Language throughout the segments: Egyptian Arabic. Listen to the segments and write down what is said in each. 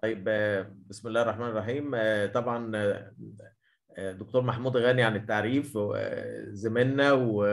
طيب بسم الله الرحمن الرحيم طبعا دكتور محمود غني عن التعريف زميلنا و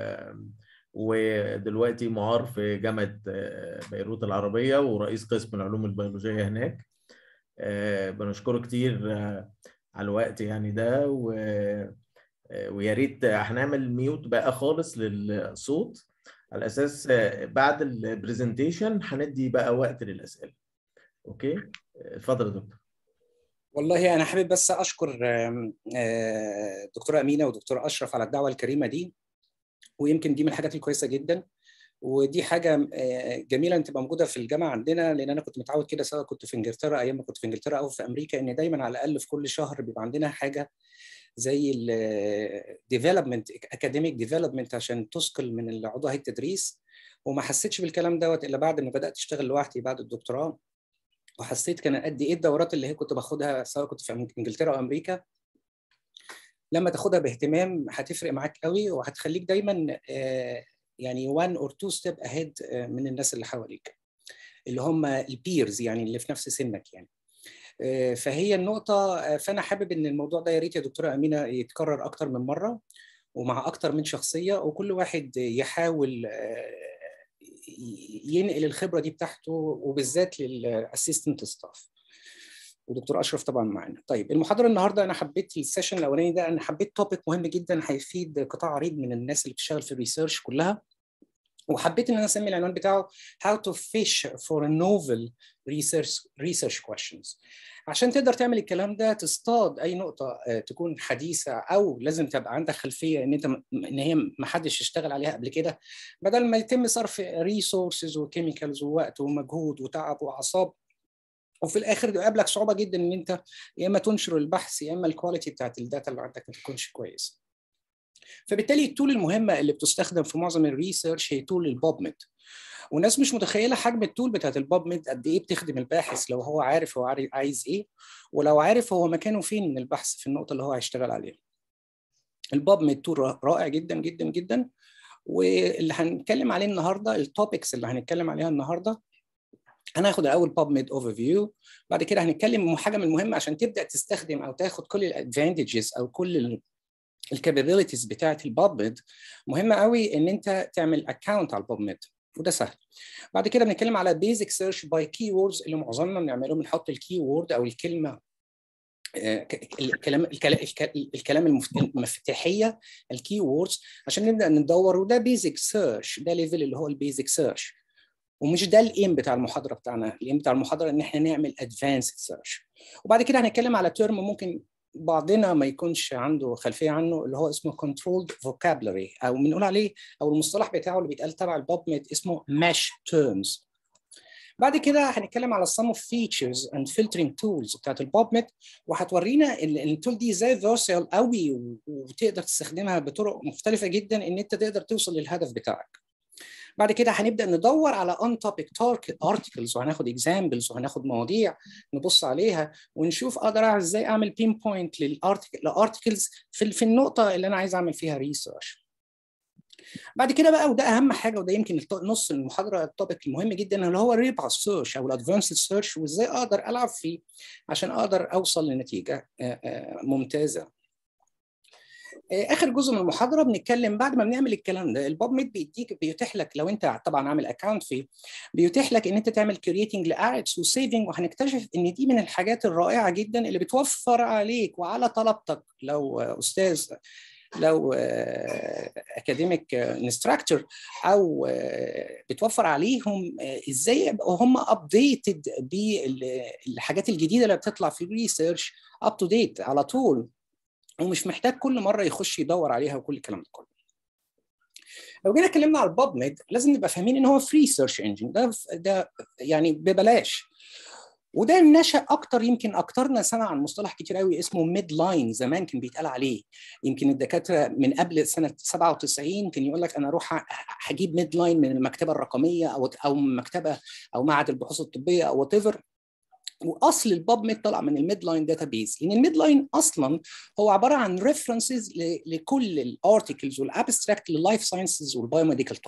ودلوقتي معار في جامعة بيروت العربية ورئيس قسم العلوم البيولوجية هناك بنشكره كتير على الوقت يعني ده و... ويا ريت هنعمل ميوت بقى خالص للصوت على اساس بعد البرزنتيشن هندي بقى وقت للاسئله اوكي اتفضل يا دكتور والله انا حابب بس اشكر دكتوره امينه ودكتور اشرف على الدعوه الكريمه دي ويمكن دي من الحاجات الكويسه جدا ودي حاجه جميله ان تبقى موجوده في الجامعه عندنا لان انا كنت متعود كده سواء كنت في انجلترا ايام ما كنت في انجلترا او في امريكا ان دايما على الاقل في كل شهر بيبقى عندنا حاجه زي الديفلوبمنت اكاديميك ديفلوبمنت عشان تثقل من عضو هيئه التدريس وما حسيتش بالكلام دوت الا بعد ما بدات اشتغل لوحدي بعد الدكتوراه وحسيت كان قد ايه الدورات اللي هي كنت باخدها سواء كنت في انجلترا او امريكا لما تاخدها باهتمام هتفرق معاك قوي وهتخليك دايما يعني one or two step ahead من الناس اللي حواليك اللي هم البيرز يعني اللي في نفس سنك يعني فهي النقطة فأنا حابب إن الموضوع ده يا ريت يا دكتورة أمينة يتكرر أكتر من مرة ومع أكتر من شخصية وكل واحد يحاول ينقل الخبرة دي بتاعته وبالذات للأسيستنت ستاف ودكتور اشرف طبعا معانا طيب المحاضره النهارده انا حبيت السيشن الاولاني ده انا حبيت توبيك مهم جدا هيفيد قطاع عريض من الناس اللي بتشتغل في الريسيرش كلها وحبيت ان انا اسمي العنوان بتاعه How to fish for a novel research research questions عشان تقدر تعمل الكلام ده تصطاد اي نقطه تكون حديثه او لازم تبقى عندك خلفيه ان انت ان هي ما حدش اشتغل عليها قبل كده بدل ما يتم صرف ريسورسز وكيميكالز ووقت ومجهود وتعب واعصاب وفي الاخر يقابلك صعوبه جدا ان انت يا اما تنشر البحث يا اما الكواليتي بتاعت الداتا اللي عندك ما تكونش كويس. فبالتالي التول المهمه اللي بتستخدم في معظم الريسيرش هي تول البابميد. والناس مش متخيله حجم التول بتاعت البابميد قد ايه بتخدم الباحث لو هو عارف هو عايز ايه ولو عارف هو مكانه فين من البحث في النقطه اللي هو هيشتغل عليها. البابميد تول رائع جدا جدا جدا واللي هنتكلم عليه النهارده التوبكس اللي هنتكلم عليها النهارده هناخد الاول PubMed overview بعد كده هنتكلم حاجه من المهمه عشان تبدا تستخدم او تاخد كل الادفانتجز او كل الكابابيلتيز بتاعه البابميد مهمه قوي ان انت تعمل اكونت على البابميد وده سهل بعد كده بنتكلم على بيزك سيرش باي كي ووردز اللي معظمنا بنعمله بنحط الكي وورد او الكلمه الكلام الكلام المفتاحيه الكي ووردز عشان نبدا ندور وده بيزك سيرش ده ليفل اللي هو البيزك سيرش ومش ده الايم بتاع المحاضره بتاعنا الايم بتاع المحاضره ان احنا نعمل ادفانسد سيرش وبعد كده هنتكلم على ترم ممكن بعضنا ما يكونش عنده خلفيه عنه اللي هو اسمه controlled vocabulary او بنقول عليه او المصطلح بتاعه اللي بيتقال تبع الباب ميد اسمه mesh terms بعد كده هنتكلم على some of features and filtering tools بتاعت الباب ميد وهتورينا التول دي ازاي versatile قوي وتقدر تستخدمها بطرق مختلفه جدا ان انت تقدر توصل للهدف بتاعك بعد كده هنبدا ندور على on topic articles وهناخد examples وهناخد مواضيع نبص عليها ونشوف اقدر ازاي اعمل بين بوينت للارتكلز في في النقطه اللي انا عايز اعمل فيها ريسيرش بعد كده بقى وده اهم حاجه وده يمكن نص المحاضره التوبيك المهم جدا اللي هو الريبع سيرش او الادفانسد سيرش وازاي اقدر العب فيه عشان اقدر اوصل لنتيجه ممتازه اخر جزء من المحاضره بنتكلم بعد ما بنعمل الكلام ده الباب ميد بيديك بيتيح لك لو انت طبعا عامل اكونت فيه بيتيح لك ان انت تعمل كرييتنج لارتس وسيفنج وهنكتشف ان دي من الحاجات الرائعه جدا اللي بتوفر عليك وعلى طلبتك لو استاذ لو اكاديميك انستراكتور او بتوفر عليهم ازاي يبقوا هم ابديتد بالحاجات الجديده اللي بتطلع في الريسيرش اب تو ديت على طول ومش محتاج كل مره يخش يدور عليها وكل الكلام ده كله. لو جينا اتكلمنا على الباب ميد لازم نبقى فاهمين ان هو فري سيرش انجن ده ده يعني ببلاش وده نشا اكتر يمكن اكترنا سمع عن مصطلح كتير قوي اسمه ميد لاين زمان كان بيتقال عليه يمكن الدكاتره من قبل سنه 97 كان يقول لك انا اروح هجيب ميد لاين من المكتبه الرقميه او او من مكتبه او معهد البحوث الطبيه او وات ايفر واصل الباب ميد طلع من الميد لاين داتابيز لان الميد لاين اصلا هو عباره عن ريفرنسز لكل الارتكلز والابستراكت لللايف ساينسز والبايوميديكال توبكس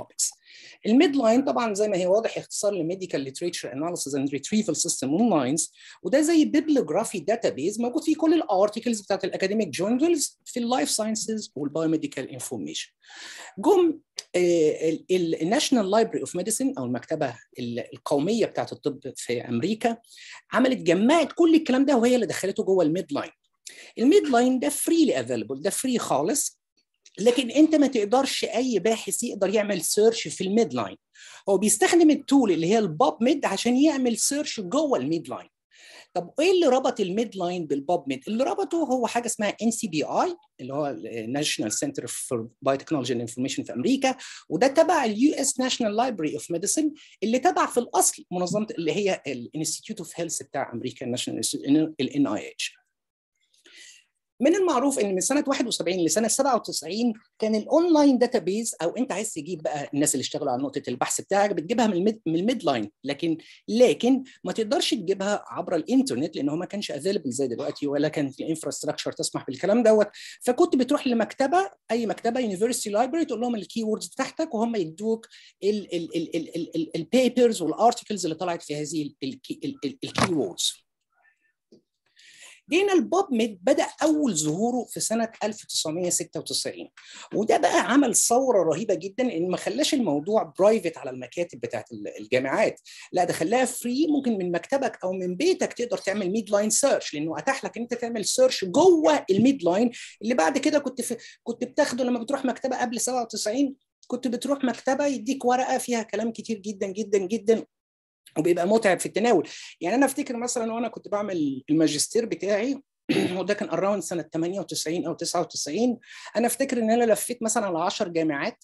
الميد لاين طبعا زي ما هي واضح اختصار لميديكال ليتريتشر اناليسيز اند ريتريفال سيستم اون لاينز وده زي بيبلوجرافي داتابيز موجود فيه كل الارتكلز بتاعت الاكاديميك جورنالز في اللايف ساينسز والبايوميديكال انفورميشن جم الناشونال لايبرري اوف ميديسن او المكتبه القوميه بتاعت الطب في امريكا عملت جمعت كل الكلام ده وهي اللي دخلته جوه الميد لاين الميد لاين ده فريلي افيلبل ده فري خالص لكن انت ما تقدرش اي باحث يقدر يعمل سيرش في الميد لاين هو بيستخدم التول اللي هي الباب ميد عشان يعمل سيرش جوه الميد لاين طب ايه اللي ربط الميد لاين بالباب ميد اللي ربطه هو حاجه اسمها ان سي بي اي اللي هو ناشونال سنتر فور بايوتكنولوجي اند انفورميشن في امريكا وده تبع اليو اس ناشونال لايبرري اوف ميديسن اللي تبع في الاصل منظمه اللي هي الانستيتيوت اوف هيلث بتاع امريكا الناشونال الان اي اتش من المعروف ان من سنه 71 لسنه 97 كان الاونلاين داتابيز او انت عايز تجيب بقى الناس اللي اشتغلوا على نقطه البحث بتاعك بتجيبها من الميد من الميد لاين لكن لكن ما تقدرش تجيبها عبر الانترنت لان هو ما كانش افيلبل زي دلوقتي ولا كان في الانفراستراكشر تسمح بالكلام دوت فكنت بتروح لمكتبه اي مكتبه يونيفرستي لايبرري تقول لهم الكي ووردز بتاعتك وهم يدوك البيبرز والارتكلز اللي طلعت في هذه الكي ووردز جينا البوب ميد بدا اول ظهوره في سنه 1996 وده بقى عمل ثوره رهيبه جدا ان ما خلاش الموضوع برايفت على المكاتب بتاعت الجامعات لا ده خلاها فري ممكن من مكتبك او من بيتك تقدر تعمل ميد لاين سيرش لانه اتاح لك ان انت تعمل سيرش جوه الميد لاين اللي بعد كده كنت في كنت بتاخده لما بتروح مكتبه قبل 97 كنت بتروح مكتبه يديك ورقه فيها كلام كتير جدا جدا جدا وبيبقى متعب في التناول يعني انا افتكر مثلا وانا كنت بعمل الماجستير بتاعي وده كان اراوند سنه 98 او 99 انا افتكر ان انا لفيت مثلا على 10 جامعات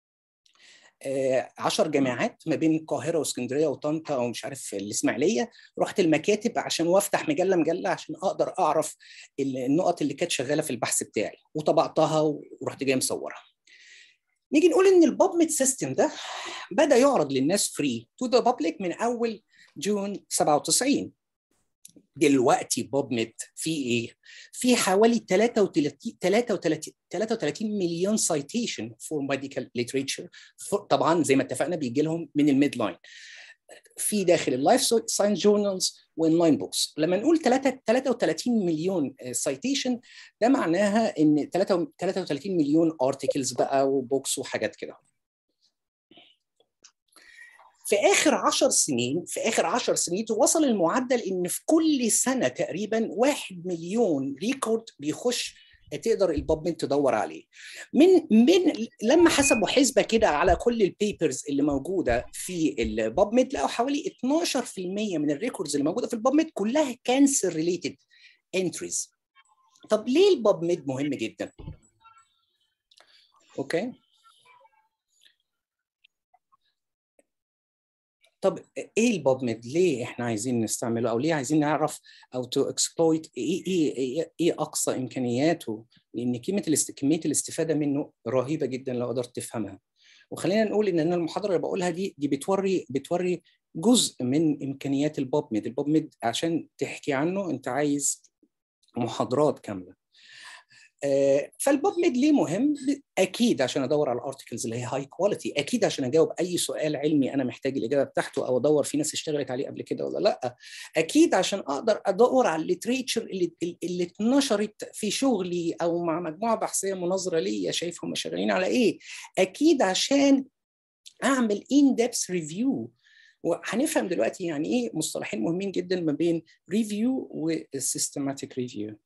10 جامعات ما بين القاهره واسكندريه وطنطا ومش عارف الاسماعيليه رحت المكاتب عشان وافتح مجله مجله عشان اقدر اعرف النقط اللي كانت شغاله في البحث بتاعي وطبعتها ورحت جاي مصورها نيجي نقول ان البوب ميد سيستم ده بدا يعرض للناس فري تو ذا بابليك من اول جون 97 دلوقتي بوب ميد في ايه؟ في حوالي 33 33 33 مليون سايتيشن فور ميديكال ليتريتشر طبعا زي ما اتفقنا بيجي لهم من الميد لاين في داخل اللايف ساينس جورنالز وانلاين بوكس لما نقول 3 33 مليون سايتيشن ده معناها ان 33 مليون ارتكلز بقى وبوكس وحاجات كده في اخر 10 سنين في اخر 10 سنين وصل المعدل ان في كل سنه تقريبا 1 مليون ريكورد بيخش تقدر البابمنت تدور عليه من من لما حسبوا حسبه كده على كل البيبرز اللي موجوده في البابمنت لقوا حوالي 12% من الريكوردز اللي موجوده في البابمنت كلها كانسر ريليتد انتريز طب ليه البابمنت مهم جدا اوكي طب ايه البابميد ليه احنا عايزين نستعمله او ليه عايزين نعرف او تو اكسبلويت ايه ايه ايه, إيه اقصى امكانياته لان كميه الاست... كميه الاستفاده منه رهيبه جدا لو قدرت تفهمها وخلينا نقول ان انا المحاضره اللي بقولها دي دي بتوري بتوري جزء من امكانيات البابميد البابميد عشان تحكي عنه انت عايز محاضرات كامله فالبوب ميد ليه مهم؟ اكيد عشان ادور على الارتكلز اللي هي هاي كواليتي، اكيد عشان اجاوب اي سؤال علمي انا محتاج الاجابه بتاعته او ادور في ناس اشتغلت عليه قبل كده ولا لا، اكيد عشان اقدر ادور على الليتريتشر اللي اللي اتنشرت في شغلي او مع مجموعه بحثيه مناظره ليا شايف هم شغالين على ايه، اكيد عشان اعمل ان ديبث ريفيو وهنفهم دلوقتي يعني ايه مصطلحين مهمين جدا ما بين ريفيو وسيستماتيك ريفيو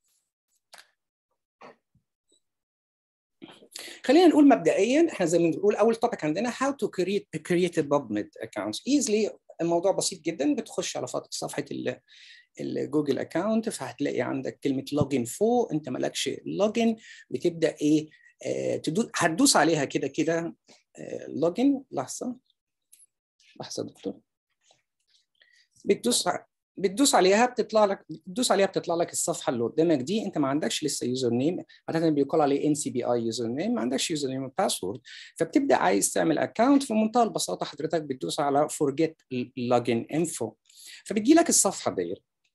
خلينا نقول مبدئيا احنا زي ما بنقول اول توبيك عندنا how to create create a PubMed account easily الموضوع بسيط جدا بتخش على صفحه الجوجل اكونت فهتلاقي عندك كلمه لوجن فوق انت مالكش لوجن بتبدا ايه آه تدوس هتدوس عليها كده كده آه لوجن لحظه لحظه دكتور بتدوس بتدوس عليها بتطلع لك بتدوس عليها بتطلع لك الصفحه اللي قدامك دي انت ما عندكش لسه يوزر نيم عاده بيقال عليه ان سي بي اي يوزر نيم ما عندكش يوزر نيم وباسورد فبتبدا عايز تعمل اكونت في منتهى البساطه حضرتك بتدوس على فورجيت لوجن انفو فبتجي لك الصفحه ديت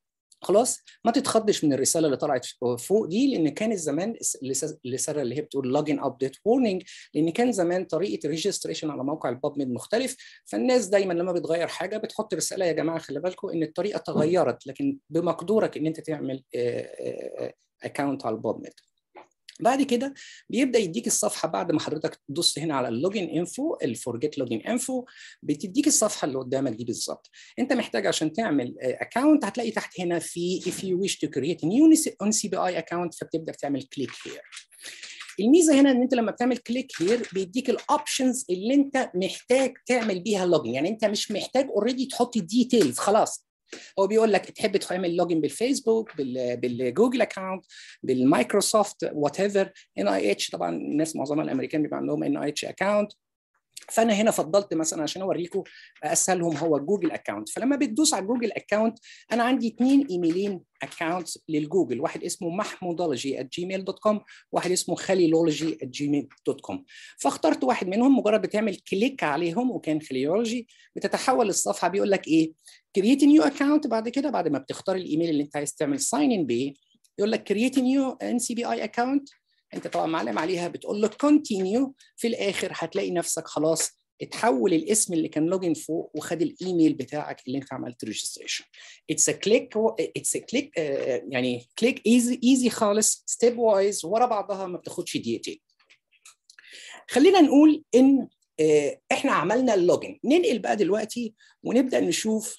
خلاص ما تتخضش من الرساله اللي طلعت فوق دي لان كان زمان الرساله اللي هي بتقول لوجن ابديت وورنينج لان كان زمان طريقه الريجستريشن على موقع الباب ميد مختلف فالناس دايما لما بتغير حاجه بتحط رساله يا جماعه خلي بالكم ان الطريقه تغيرت لكن بمقدورك ان انت تعمل اكونت على الباب ميد بعد كده بيبدا يديك الصفحه بعد ما حضرتك تدوس هنا على اللوجن انفو الفورجيت لوجن انفو بتديك الصفحه اللي قدامك دي بالظبط انت محتاج عشان تعمل اكونت هتلاقي تحت هنا في if you wish to create a new CBI account فبتبدا تعمل كليك هير الميزه هنا ان انت لما بتعمل كليك هير بيديك الاوبشنز اللي انت محتاج تعمل بيها لوجن يعني انت مش محتاج اوريدي تحط ديتيلز خلاص هو بيقول لك تحب تعمل لوجن بالفيسبوك بالجوجل اكونت بالمايكروسوفت وات ايفر ان اي اتش طبعا الناس معظمها الامريكان بيبقى عندهم ان اي اتش اكونت فانا هنا فضلت مثلا عشان اوريكم اسهلهم هو جوجل اكونت فلما بتدوس على جوجل اكونت انا عندي اثنين ايميلين اكونت للجوجل واحد اسمه محمودولوجي @جيميل دوت كوم واحد اسمه خليلولوجي @جيميل دوت كوم فاخترت واحد منهم مجرد بتعمل كليك عليهم وكان خليولوجي بتتحول الصفحه بيقول لك ايه كرييت نيو اكونت بعد كده بعد ما بتختار الايميل اللي انت عايز تعمل ساين ان بيه يقول لك كرييت نيو ان سي بي اي اكونت انت طبعا معلم عليها بتقول له كونتينيو في الاخر هتلاقي نفسك خلاص اتحول الاسم اللي كان لوجن فوق وخد الايميل بتاعك اللي انت عملت ريجستريشن اتس ا كليك اتس ا كليك يعني كليك ايزي ايزي خالص ستيب وايز ورا بعضها ما بتاخدش دقيقتين خلينا نقول ان اه احنا عملنا اللوجن ننقل بقى دلوقتي ونبدا نشوف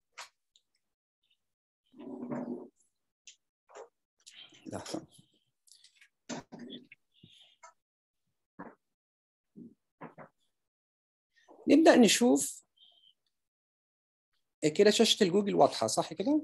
لحظه نبدا نشوف كده شاشه الجوجل واضحه صح كده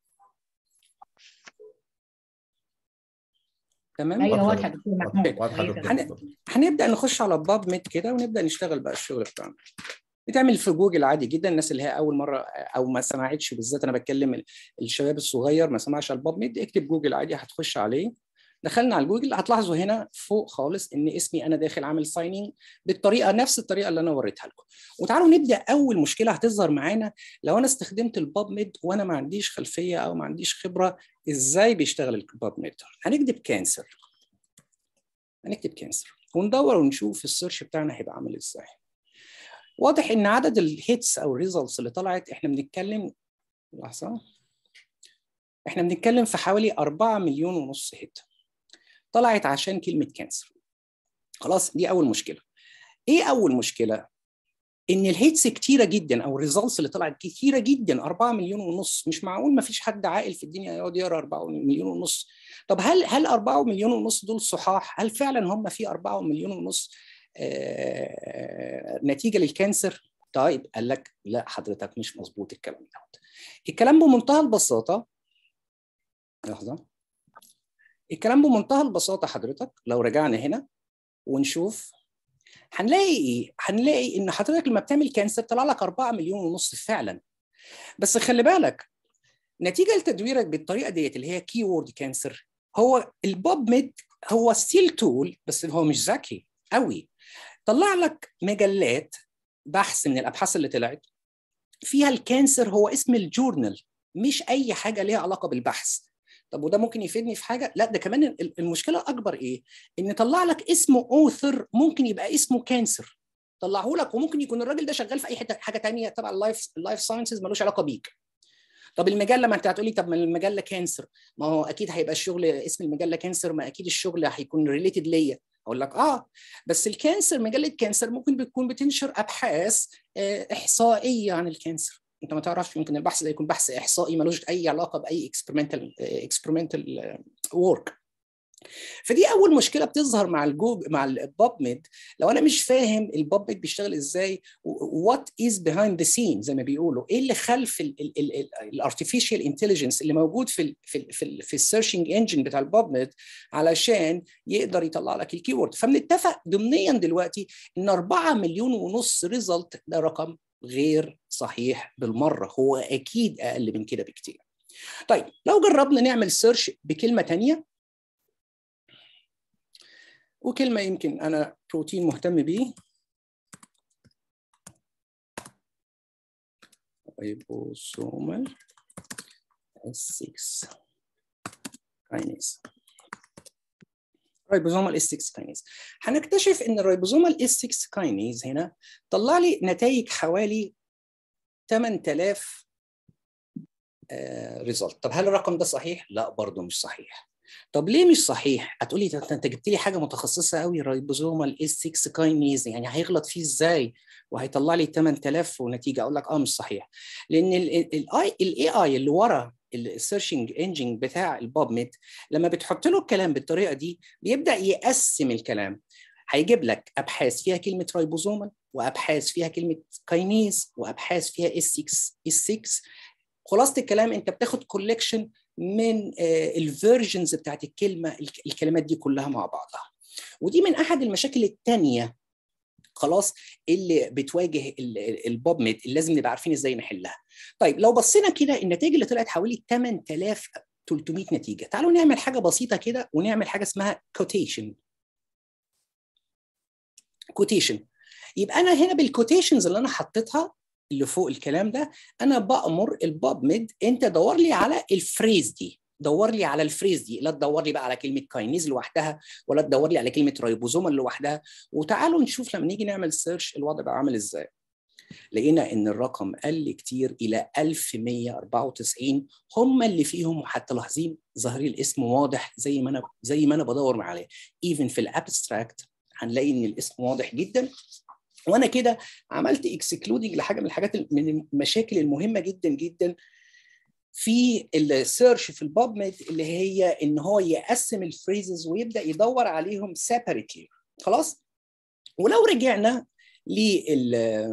تمام ايوه واضحه دكتور محمود واضحه دكتور هنبدا نخش على باب ميد كده ونبدا نشتغل بقى الشغل بتاعنا بتعمل في جوجل عادي جدا الناس اللي هي اول مره او ما سمعتش بالذات انا بتكلم الشباب الصغير ما سمعش على الباب ميد اكتب جوجل عادي هتخش عليه دخلنا على جوجل هتلاحظوا هنا فوق خالص ان اسمي انا داخل عامل سايننج بالطريقه نفس الطريقه اللي انا وريتها لكم وتعالوا نبدا اول مشكله هتظهر معانا لو انا استخدمت الباب ميد وانا ما عنديش خلفيه او ما عنديش خبره ازاي بيشتغل الباب ميد هنكتب كانسر هنكتب كانسر وندور ونشوف السيرش بتاعنا هيبقى عامل ازاي واضح ان عدد الهيتس او الريزلتس اللي طلعت احنا بنتكلم لحظه احنا بنتكلم في حوالي 4 مليون ونص هيت طلعت عشان كلمه كانسر خلاص دي اول مشكله ايه اول مشكله ان الهيتس كتيره جدا او الريزلتس اللي طلعت كتيره جدا 4 مليون ونص مش معقول ما فيش حد عاقل في الدنيا يقعد يقرا 4 مليون ونص طب هل هل 4 مليون ونص دول صحاح هل فعلا هم في 4 مليون ونص آه نتيجه للكانسر طيب قال لك لا حضرتك مش مظبوط الكلام ده الكلام بمنتهى البساطه لحظه الكلام بمنتهى البساطه حضرتك لو رجعنا هنا ونشوف هنلاقي ايه؟ هنلاقي ان حضرتك لما بتعمل كانسر طلع لك 4 مليون ونص فعلا بس خلي بالك نتيجه لتدويرك بالطريقه ديت اللي هي كي وورد كانسر هو البوب ميد هو ستيل تول بس هو مش ذكي قوي طلع لك مجلات بحث من الابحاث اللي طلعت فيها الكانسر هو اسم الجورنال مش اي حاجه ليها علاقه بالبحث طب وده ممكن يفيدني في حاجه لا ده كمان المشكله الاكبر ايه ان طلع لك اسمه اوثر ممكن يبقى اسمه كانسر طلعه لك وممكن يكون الراجل ده شغال في اي حته حاجه ثانيه تبع اللايف اللايف ساينسز ملوش علاقه بيك طب المجله ما انت هتقولي طب ما المجله كانسر ما هو اكيد هيبقى الشغل اسم المجله كانسر ما اكيد الشغل هيكون ريليتد ليا اقول لك اه بس الكانسر مجله كانسر ممكن بتكون بتنشر ابحاث احصائيه عن الكانسر انت ما تعرفش يمكن البحث ده يكون بحث احصائي ملوش اي علاقه باي اكسبيرمنتال اكسبيرمنتال ورك فدي اول مشكله بتظهر مع الجوج مع الباب ميد لو انا مش فاهم الباب ميد بيشتغل ازاي وات از بيهايند ذا سين زي ما بيقولوا ايه اللي خلف الارتفيشال انتليجنس اللي موجود في ال في ال في, ال في السيرشنج انجن بتاع الباب ميد علشان يقدر يطلع لك الكيورد فبنتفق ضمنيا دلوقتي ان 4 مليون ونص ريزلت ده رقم غير صحيح بالمره هو اكيد اقل من كده بكتير طيب لو جربنا نعمل سيرش بكلمه ثانيه وكلمه يمكن انا بروتين مهتم بيه ريبوسومال S6 كاينيز ريبوزومال اس 6 كاينيز هنكتشف ان الريبوزومال اس 6 كاينيز هنا طلع لي نتائج حوالي 8000 ريزلت طب هل الرقم ده صحيح؟ لا برضه مش صحيح طب ليه مش صحيح؟ هتقولي انت جبت لي حاجه متخصصه قوي ريبوزومال اس 6 كاينيز يعني هيغلط فيه ازاي؟ وهيطلع لي 8000 ونتيجه اقول لك اه مش صحيح لان الاي الاي اي اللي ورا السيرشنج انجن بتاع الباب ميد لما بتحط له الكلام بالطريقه دي بيبدا يقسم الكلام هيجيب لك ابحاث فيها كلمه ريبوزومال وابحاث فيها كلمه كاينيز وابحاث فيها اس 6 اس 6 خلاصه الكلام انت بتاخد كولكشن من الفيرجنز بتاعت الكلمه الكلمات دي كلها مع بعضها ودي من احد المشاكل الثانيه خلاص اللي بتواجه البوب ميد اللي لازم نبقى عارفين ازاي نحلها طيب لو بصينا كده النتائج اللي طلعت حوالي 8300 نتيجه تعالوا نعمل حاجه بسيطه كده ونعمل حاجه اسمها كوتيشن كوتيشن يبقى انا هنا بالكوتيشنز اللي انا حطيتها اللي فوق الكلام ده انا بامر الباب ميد انت دور لي على الفريز دي دور لي على الفريز دي لا تدور لي بقى على كلمه كاينيز لوحدها ولا تدور لي على كلمه ريبوزومال لوحدها وتعالوا نشوف لما نيجي نعمل سيرش الوضع بقى عامل ازاي لقينا ان الرقم قل كتير الى 1194 هم اللي فيهم وحتى لاحظين ظاهري الاسم واضح زي ما انا زي ما انا بدور عليه ايفن في الابستراكت هنلاقي ان الاسم واضح جدا وانا كده عملت اكسكلودنج لحاجه من الحاجات من المشاكل المهمه جدا جدا في السيرش في الباب ميد اللي هي ان هو يقسم الفريزز ويبدا يدور عليهم سيبريتلي خلاص ولو رجعنا لل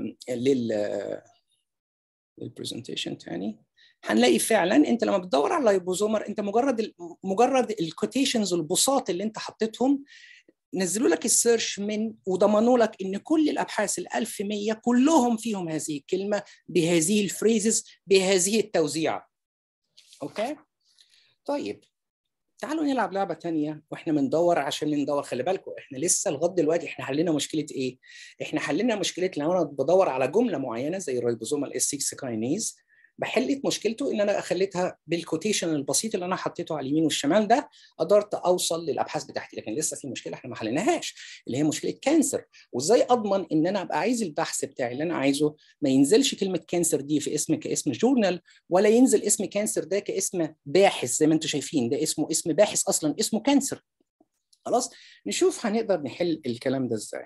لل للبرزنتيشن تاني هنلاقي فعلا انت لما بتدور على اللايبوزومر انت مجرد ال مجرد الكوتيشنز والبساط اللي انت حطيتهم نزلوا لك السيرش من وضمنوا لك ان كل الابحاث ال 1100 كلهم فيهم هذه الكلمه بهذه الفريزز بهذه التوزيعه اوكي طيب تعالوا نلعب لعبه ثانيه واحنا بندور عشان ندور خلي بالكم احنا لسه لغايه دلوقتي احنا حلينا مشكله ايه احنا حلينا مشكله لو انا بدور على جمله معينه زي الريبوزومال اس 6 كاينيز بحلت مشكلته ان انا خليتها بالكوتيشن البسيط اللي انا حطيته على اليمين والشمال ده قدرت اوصل للابحاث بتاعتي لكن لسه في مشكله احنا ما حليناهاش اللي هي مشكله كانسر وازاي اضمن ان انا ابقى عايز البحث بتاعي اللي انا عايزه ما ينزلش كلمه كانسر دي في اسم كاسم جورنال ولا ينزل اسم كانسر ده كاسم باحث زي ما انتم شايفين ده اسمه اسم باحث اصلا اسمه كانسر خلاص نشوف هنقدر نحل الكلام ده ازاي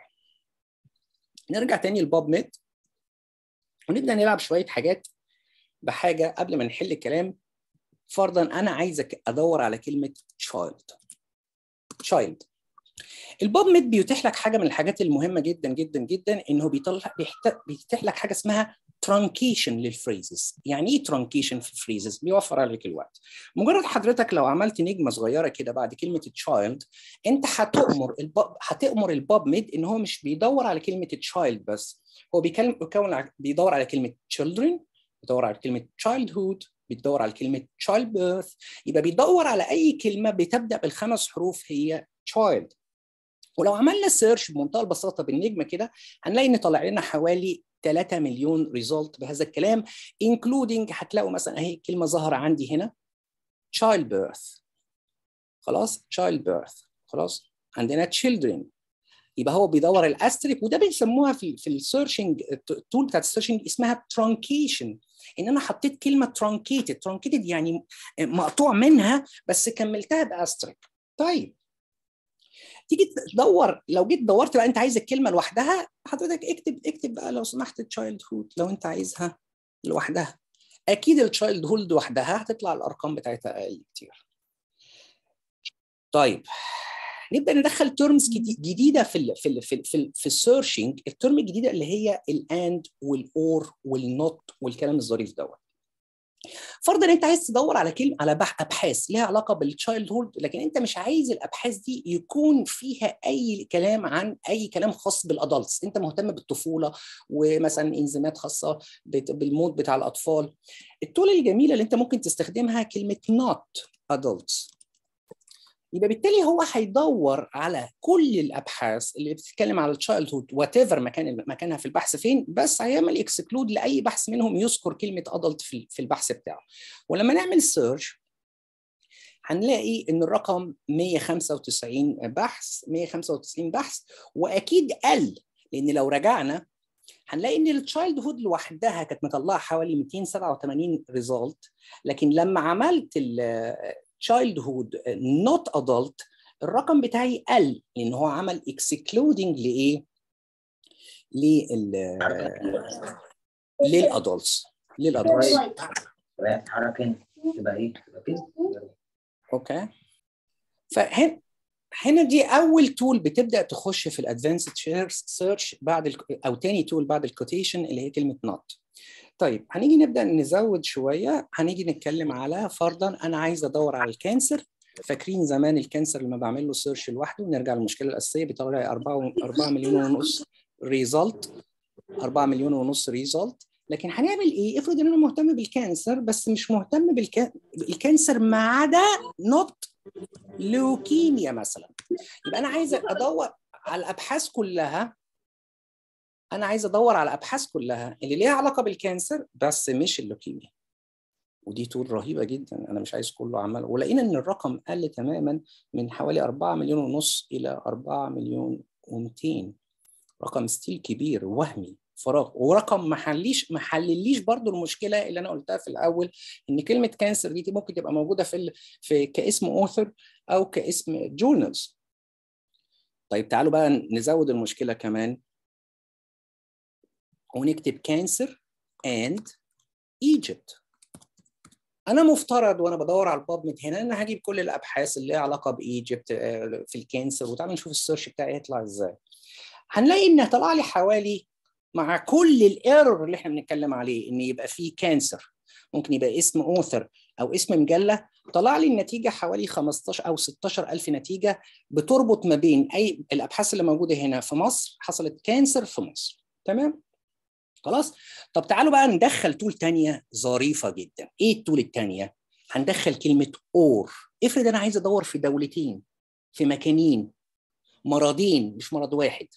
نرجع تاني لباب ميد ونبدا نلعب شويه حاجات بحاجه قبل ما نحل الكلام فرضا انا عايزك ادور على كلمه child child الباب ميد بيتيح لك حاجه من الحاجات المهمه جدا جدا جدا انه بيطلع بيتيح لك حاجه اسمها ترانكيشن للفريزز يعني ايه ترانكيشن في الفريزز بيوفر عليك الوقت مجرد حضرتك لو عملت نجمه صغيره كده بعد كلمه تشايلد انت هتؤمر الباب هتؤمر الباب ميد ان هو مش بيدور على كلمه تشايلد بس هو بيكلم بيدور على كلمه children بيدور على كلمه childhood بيدور على كلمه child birth يبقى بيدور على اي كلمه بتبدا بالخمس حروف هي child ولو عملنا سيرش بمنتهى البساطه بالنجمه كده هنلاقي ان طالع لنا حوالي 3 مليون ريزولت بهذا الكلام انكلودنج هتلاقوا مثلا اهي كلمه ظاهره عندي هنا child birth خلاص child birth خلاص عندنا children يبقى هو بيدور الاستريك وده بيسموها في في السيرشنج التول بتاعت السيرشنج اسمها ترانكيشن ان انا حطيت كلمه ترانكيتد ترانكيتد يعني مقطوع منها بس كملتها باستريك طيب تيجي تدور لو جيت دورت بقى انت عايز الكلمه لوحدها حضرتك اكتب اكتب بقى لو سمحت تشايلد هود لو انت عايزها لوحدها اكيد التشايلد هود لوحدها هتطلع الارقام بتاعتها اقل كتير طيب نبدا ندخل تيرمز جديده في ال في ال في ال في, ال في السيرشنج الترم الجديده اللي هي الاند والاور والنوت والكلام الظريف دوت فرضا انت عايز تدور على كلمه على ابحاث ليها علاقه بالتشايلد هولد لكن انت مش عايز الابحاث دي يكون فيها اي كلام عن اي كلام خاص بالادلتس انت مهتم بالطفوله ومثلا انزيمات خاصه بالموت بتاع الاطفال التول الجميله اللي انت ممكن تستخدمها كلمه not adults يبقى بالتالي هو هيدور على كل الابحاث اللي بتتكلم على التشايلد هود وات ايفر مكان مكانها في البحث فين بس هيعمل اكسكلود لاي بحث منهم يذكر كلمه ادلت في البحث بتاعه ولما نعمل سيرش هنلاقي ان الرقم 195 بحث 195 بحث واكيد قل لان لو رجعنا هنلاقي ان التشايلد هود لوحدها كانت مطلعه حوالي 287 ريزلت لكن لما عملت التشايلد هود نوت ادلت الرقم بتاعي قل لان هو عمل اكسكلودنج لايه؟ لل للادلتس للادلتس حركه هنا تبقى ايه؟ تبقى كده اوكي فهنا هنا دي اول تول بتبدا تخش في الادفانسد سيرش بعد ال او تاني تول بعد الكوتيشن اللي هي كلمه نوت طيب هنيجي نبدا نزود شويه هنيجي نتكلم على فرضا انا عايز ادور على الكانسر فاكرين زمان الكانسر لما بعمل له سيرش لوحده نرجع للمشكله الاساسيه بيطلع لي 4 4 مليون ونص ريزلت 4 مليون ونص ريزلت لكن هنعمل ايه؟ افرض ان انا مهتم بالكانسر بس مش مهتم بالكا... بالكانسر ما عدا نوت لوكيميا مثلا يبقى انا عايز ادور على الابحاث كلها انا عايز ادور على الابحاث كلها اللي ليها علاقه بالكانسر بس مش اللوكيميا ودي تول رهيبه جدا انا مش عايز كله عمال ولقينا ان الرقم قل تماما من حوالي 4 مليون ونص الى 4 مليون و200 رقم ستيل كبير وهمي فراغ ورقم ما حليش ما حلليش برضو المشكله اللي انا قلتها في الاول ان كلمه كانسر دي ممكن تبقى موجوده في ال... في كاسم اوثر او كاسم جورنالز طيب تعالوا بقى نزود المشكله كمان ونكتب كانسر اند ايجيبت انا مفترض وانا بدور على البابمت هنا ان هجيب كل الابحاث اللي ليها علاقه بايجيبت في الكانسر وتعالوا نشوف السيرش بتاعي يطلع ازاي هنلاقي ان طلع لي حوالي مع كل الايرور اللي احنا بنتكلم عليه ان يبقى فيه كانسر ممكن يبقى اسم اوثر او اسم مجله طلع لي النتيجه حوالي 15 او 16 الف نتيجه بتربط ما بين اي الابحاث اللي موجوده هنا في مصر حصلت كانسر في مصر تمام خلاص طب تعالوا بقى ندخل تول تانية ظريفة جدا ايه التول التانية هندخل كلمة اور افرض انا عايز ادور في دولتين في مكانين مرضين مش مرض واحد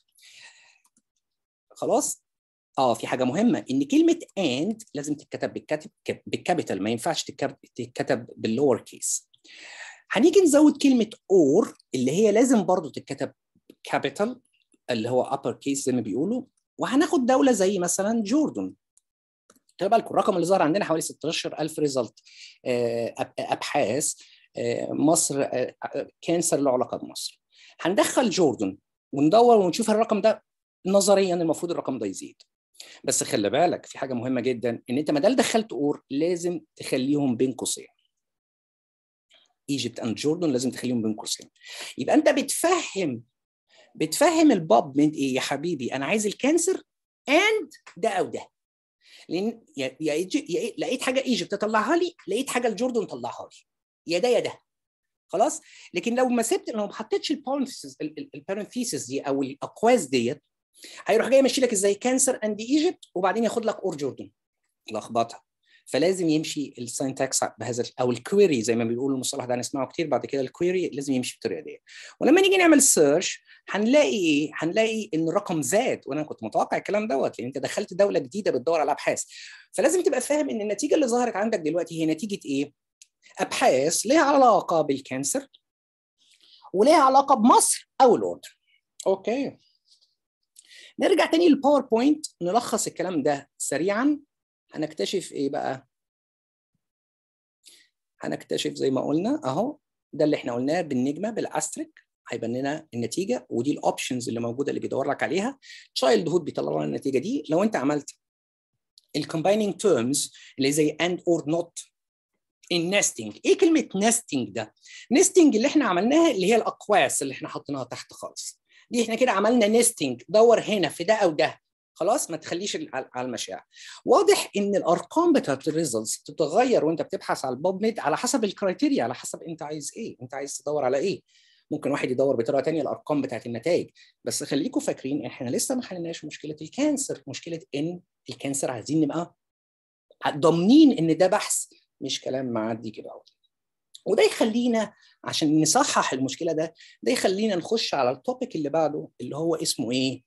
خلاص اه في حاجه مهمه ان كلمه اند لازم تتكتب بالكتب بالكابيتال ما ينفعش تتكتب باللور كيس هنيجي نزود كلمه اور اللي هي لازم برضو تتكتب كابيتال اللي هو ابر كيس زي ما بيقولوا وهناخد دوله زي مثلا جوردن خلي بالكم الرقم اللي ظهر عندنا حوالي 16000 ريزلت ابحاث مصر كانسر له علاقه بمصر هندخل جوردن وندور ونشوف الرقم ده نظريا المفروض الرقم ده يزيد بس خلي بالك في حاجه مهمه جدا ان انت ما دام دخلت اور لازم تخليهم بين قوسين ايجيبت اند جوردن لازم تخليهم بين قوسين يبقى انت بتفهم بتفهم الباب من ايه يا حبيبي انا عايز الكانسر اند ده او ده لان يا يا لقيت حاجه ايجيبت تطلعها لي لقيت حاجه الجوردن طلعها لي يا ده يا ده خلاص لكن لو ما سبت لو ما حطيتش البارنثيسز دي او الاقواس ديت هيروح جاي يمشي لك ازاي كانسر اند ايجيبت وبعدين ياخد لك اور جوردن لخبطها فلازم يمشي الساينتاكس بهذا او الكويري زي ما بيقولوا المصطلح ده هنسمعه كتير بعد كده الكويري لازم يمشي بالطريقه دي ولما نيجي نعمل سيرش هنلاقي ايه هنلاقي ان الرقم زاد وانا كنت متوقع الكلام دوت لان انت دخلت دوله جديده بتدور على ابحاث فلازم تبقى فاهم ان النتيجه اللي ظهرت عندك دلوقتي هي نتيجه ايه ابحاث ليها علاقه بالكانسر وليها علاقه بمصر او الاردن اوكي نرجع تاني للباوربوينت نلخص الكلام ده سريعا هنكتشف ايه بقى هنكتشف زي ما قلنا اهو ده اللي احنا قلناه بالنجمه بالاستريك هيبان لنا النتيجه ودي الاوبشنز اللي موجوده اللي بيدور لك عليها تشايلد هود بيطلع لنا النتيجه دي لو انت عملت الكومبايننج تيرمز اللي زي اند اور نوت النستنج ايه كلمه نستنج ده نستنج اللي احنا عملناها اللي هي الاقواس اللي احنا حطيناها تحت خالص دي احنا كده عملنا نستنج دور هنا في ده او ده خلاص ما تخليش على المشاع واضح ان الارقام بتاعت الريزلتس بتتغير وانت بتبحث على البوب ميد على حسب الكرايتيريا على حسب انت عايز ايه انت عايز تدور على ايه ممكن واحد يدور بطريقه ثانيه الارقام بتاعت النتائج بس خليكم فاكرين احنا لسه ما حلناش مشكله الكانسر مشكله ان الكانسر عايزين نبقى ضامنين ان ده بحث مش كلام معدي كده اهو وده يخلينا عشان نصحح المشكله ده ده يخلينا نخش على التوبيك اللي بعده اللي هو اسمه ايه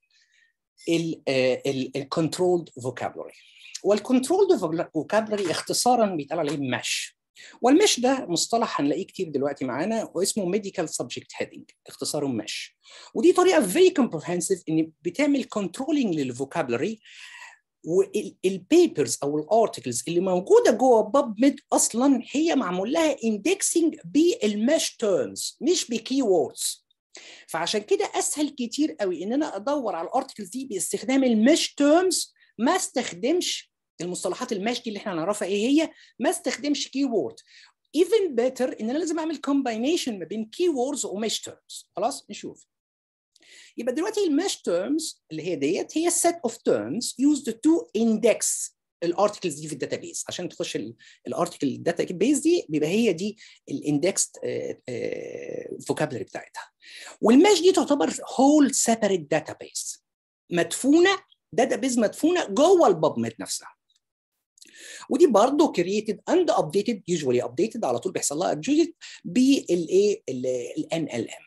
الكنترولد فوكابولري والكنترولد فوكابولري اختصارا بيتقال عليه مش والمش ده مصطلح هنلاقيه كتير دلوقتي معانا واسمه ميديكال سبجكت هيدنج اختصاره مش ودي طريقه فيري كومبرهنسيف ان بتعمل كنترولنج للفوكابولري والبيبرز او الارتكلز اللي موجوده جوه باب ميد اصلا هي معمول لها اندكسنج بالمش تيرمز مش بكي ووردز فعشان كده اسهل كتير قوي ان انا ادور على الارتكلز دي باستخدام المش تيرمز ما استخدمش المصطلحات المش دي اللي احنا هنعرفها ايه هي ما استخدمش كي وورد even better ان انا لازم اعمل combination ما بين كي ووردز ومش تيرمز خلاص نشوف يبقى دلوقتي المش تيرمز اللي هي ديت هي set of terms used to index الارتكلز دي في الداتابيز عشان تخش الارتكل الداتابيز دي بيبقى هي دي الاندكست فوكابلري بتاعتها والمش دي تعتبر هول سيبريت داتابيز مدفونه داتابيز مدفونه جوه الباب ميد نفسها ودي برضه كرييتد اند ابديتد يوجوالي ابديتد على طول بيحصل لها ابديتد بالايه الان ال ام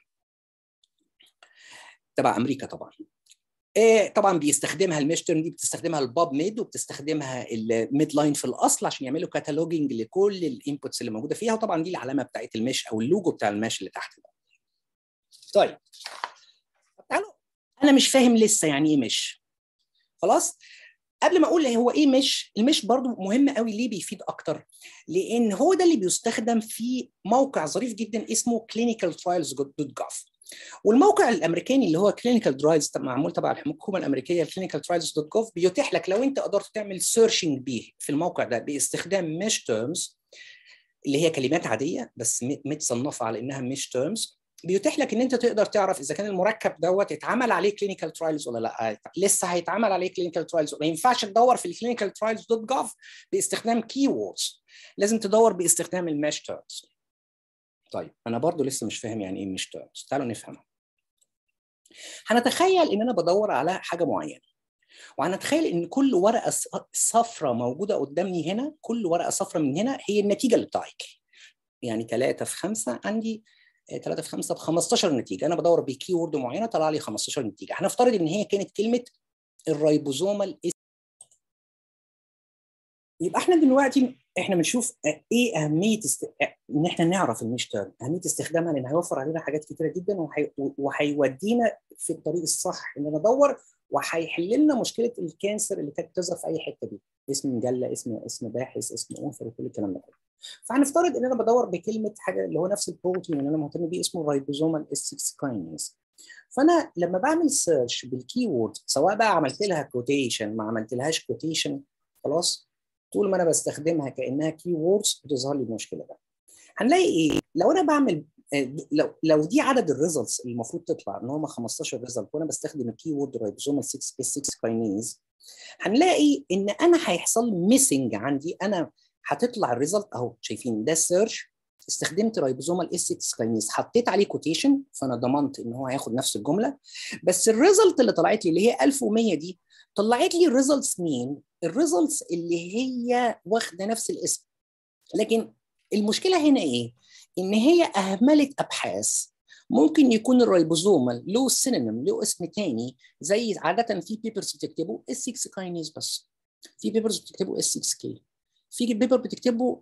تبع امريكا طبعا آه طبعا بيستخدمها الميشترن دي بتستخدمها الباب ميد وبتستخدمها الميد لاين في الاصل عشان يعملوا كاتالوجنج لكل الانبوتس اللي موجوده فيها وطبعا دي العلامه بتاعت المش او اللوجو بتاع المش اللي تحت ده. طيب تعالوا انا مش فاهم لسه يعني ايه مش خلاص قبل ما اقول هو ايه مش المش برضو مهم قوي ليه بيفيد اكتر لان هو ده اللي بيستخدم في موقع ظريف جدا اسمه clinicaltrials.gov والموقع الامريكاني اللي هو كلينيكال درايفز معمول تبع الحكومه الامريكيه كلينيكال ترايلز دوت جوف بيتيح لك لو انت قدرت تعمل سيرشنج بيه في الموقع ده باستخدام مش تيرمز اللي هي كلمات عاديه بس متصنفه على انها مش تيرمز بيتيح لك ان انت تقدر تعرف اذا كان المركب دوت اتعمل عليه كلينيكال ترايلز ولا لا لسه هيتعمل عليه كلينيكال ترايلز ما ينفعش تدور في الكلينيكال ترايلز دوت جوف باستخدام كي ووردز لازم تدور باستخدام المش تيرمز طيب انا برضو لسه مش فاهم يعني ايه مش تيرمز تعالوا نفهمها هنتخيل ان انا بدور على حاجه معينه وهنتخيل ان كل ورقه صفراء موجوده قدامي هنا كل ورقه صفراء من هنا هي النتيجه اللي بتاعك يعني 3 في 5 عندي 3 في 5 ب 15 نتيجه انا بدور بكي وورد معينه طلع لي 15 نتيجه هنفترض ان هي كانت كلمه الريبوزومال يبقى احنا دلوقتي احنا بنشوف ايه اهميه است... ان احنا نعرف الميش تيرم اهميه استخدامها لان هيوفر علينا حاجات كتيره جدا وهي... وهيودينا في الطريق الصح ان ندور وهيحل لنا مشكله الكانسر اللي كانت بتظهر في اي حته دي اسم مجله اسم اسم باحث اسم اوثر وكل الكلام ده فهنفترض ان انا بدور بكلمه حاجه اللي هو نفس البروتين اللي انا مهتم بيه اسمه رايبوزومال اس 6 كاينيز فانا لما بعمل سيرش بالكي وورد سواء بقى عملت لها كوتيشن ما عملت لهاش كوتيشن خلاص طول ما انا بستخدمها كانها كي ووردز بتظهر لي المشكله ده هنلاقي ايه لو انا بعمل لو لو دي عدد الريزلتس اللي المفروض تطلع ان هم 15 ريزلت وانا بستخدم الكي وورد رايبوزومال 6 اس 6 كاينيز هنلاقي ان انا هيحصل ميسنج عندي انا هتطلع الريزلت اهو شايفين ده السيرش استخدمت رايبوزومال اس 6 كاينيز حطيت عليه كوتيشن فانا ضمنت ان هو هياخد نفس الجمله بس الريزلت اللي طلعت لي اللي هي 1100 دي طلعت لي الريزلتس مين؟ الريزلتس اللي هي واخده نفس الاسم لكن المشكله هنا ايه؟ ان هي اهملت ابحاث ممكن يكون الريبوزومال له سينونيم له اسم تاني زي عاده في بيبرز بتكتبوا اس 6 كاينيز بس في بيبرز بتكتبوا اس 6 كي في بيبر بتكتبوا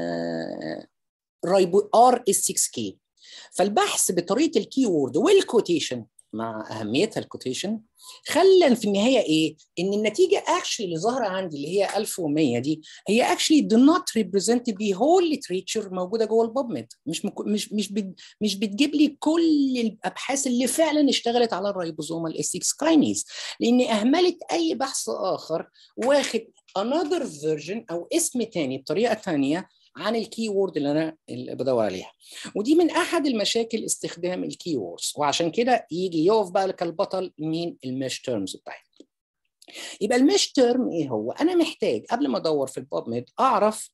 آه رايبو ار اس 6 كي فالبحث بطريقه الكي وورد والكوتيشن مع اهميتها الكوتيشن خلى في النهايه ايه؟ ان النتيجه اكشلي اللي ظاهره عندي اللي هي 1100 دي هي اكشلي do not represent the whole literature موجوده جوه الباب ميد مش مك... مش مش بت... مش بتجيب لي كل الابحاث اللي فعلا اشتغلت على الريبوزومال اس 6 كاينيز لان اهملت اي بحث اخر واخد another version او اسم تاني بطريقه ثانيه عن الكي وورد اللي انا اللي بدور عليها ودي من احد المشاكل استخدام الكي ووردز وعشان كده يجي يقف بقى كالبطل مين المش تيرمز بتاعتنا يبقى المش تيرم ايه هو انا محتاج قبل ما ادور في الباب ميد اعرف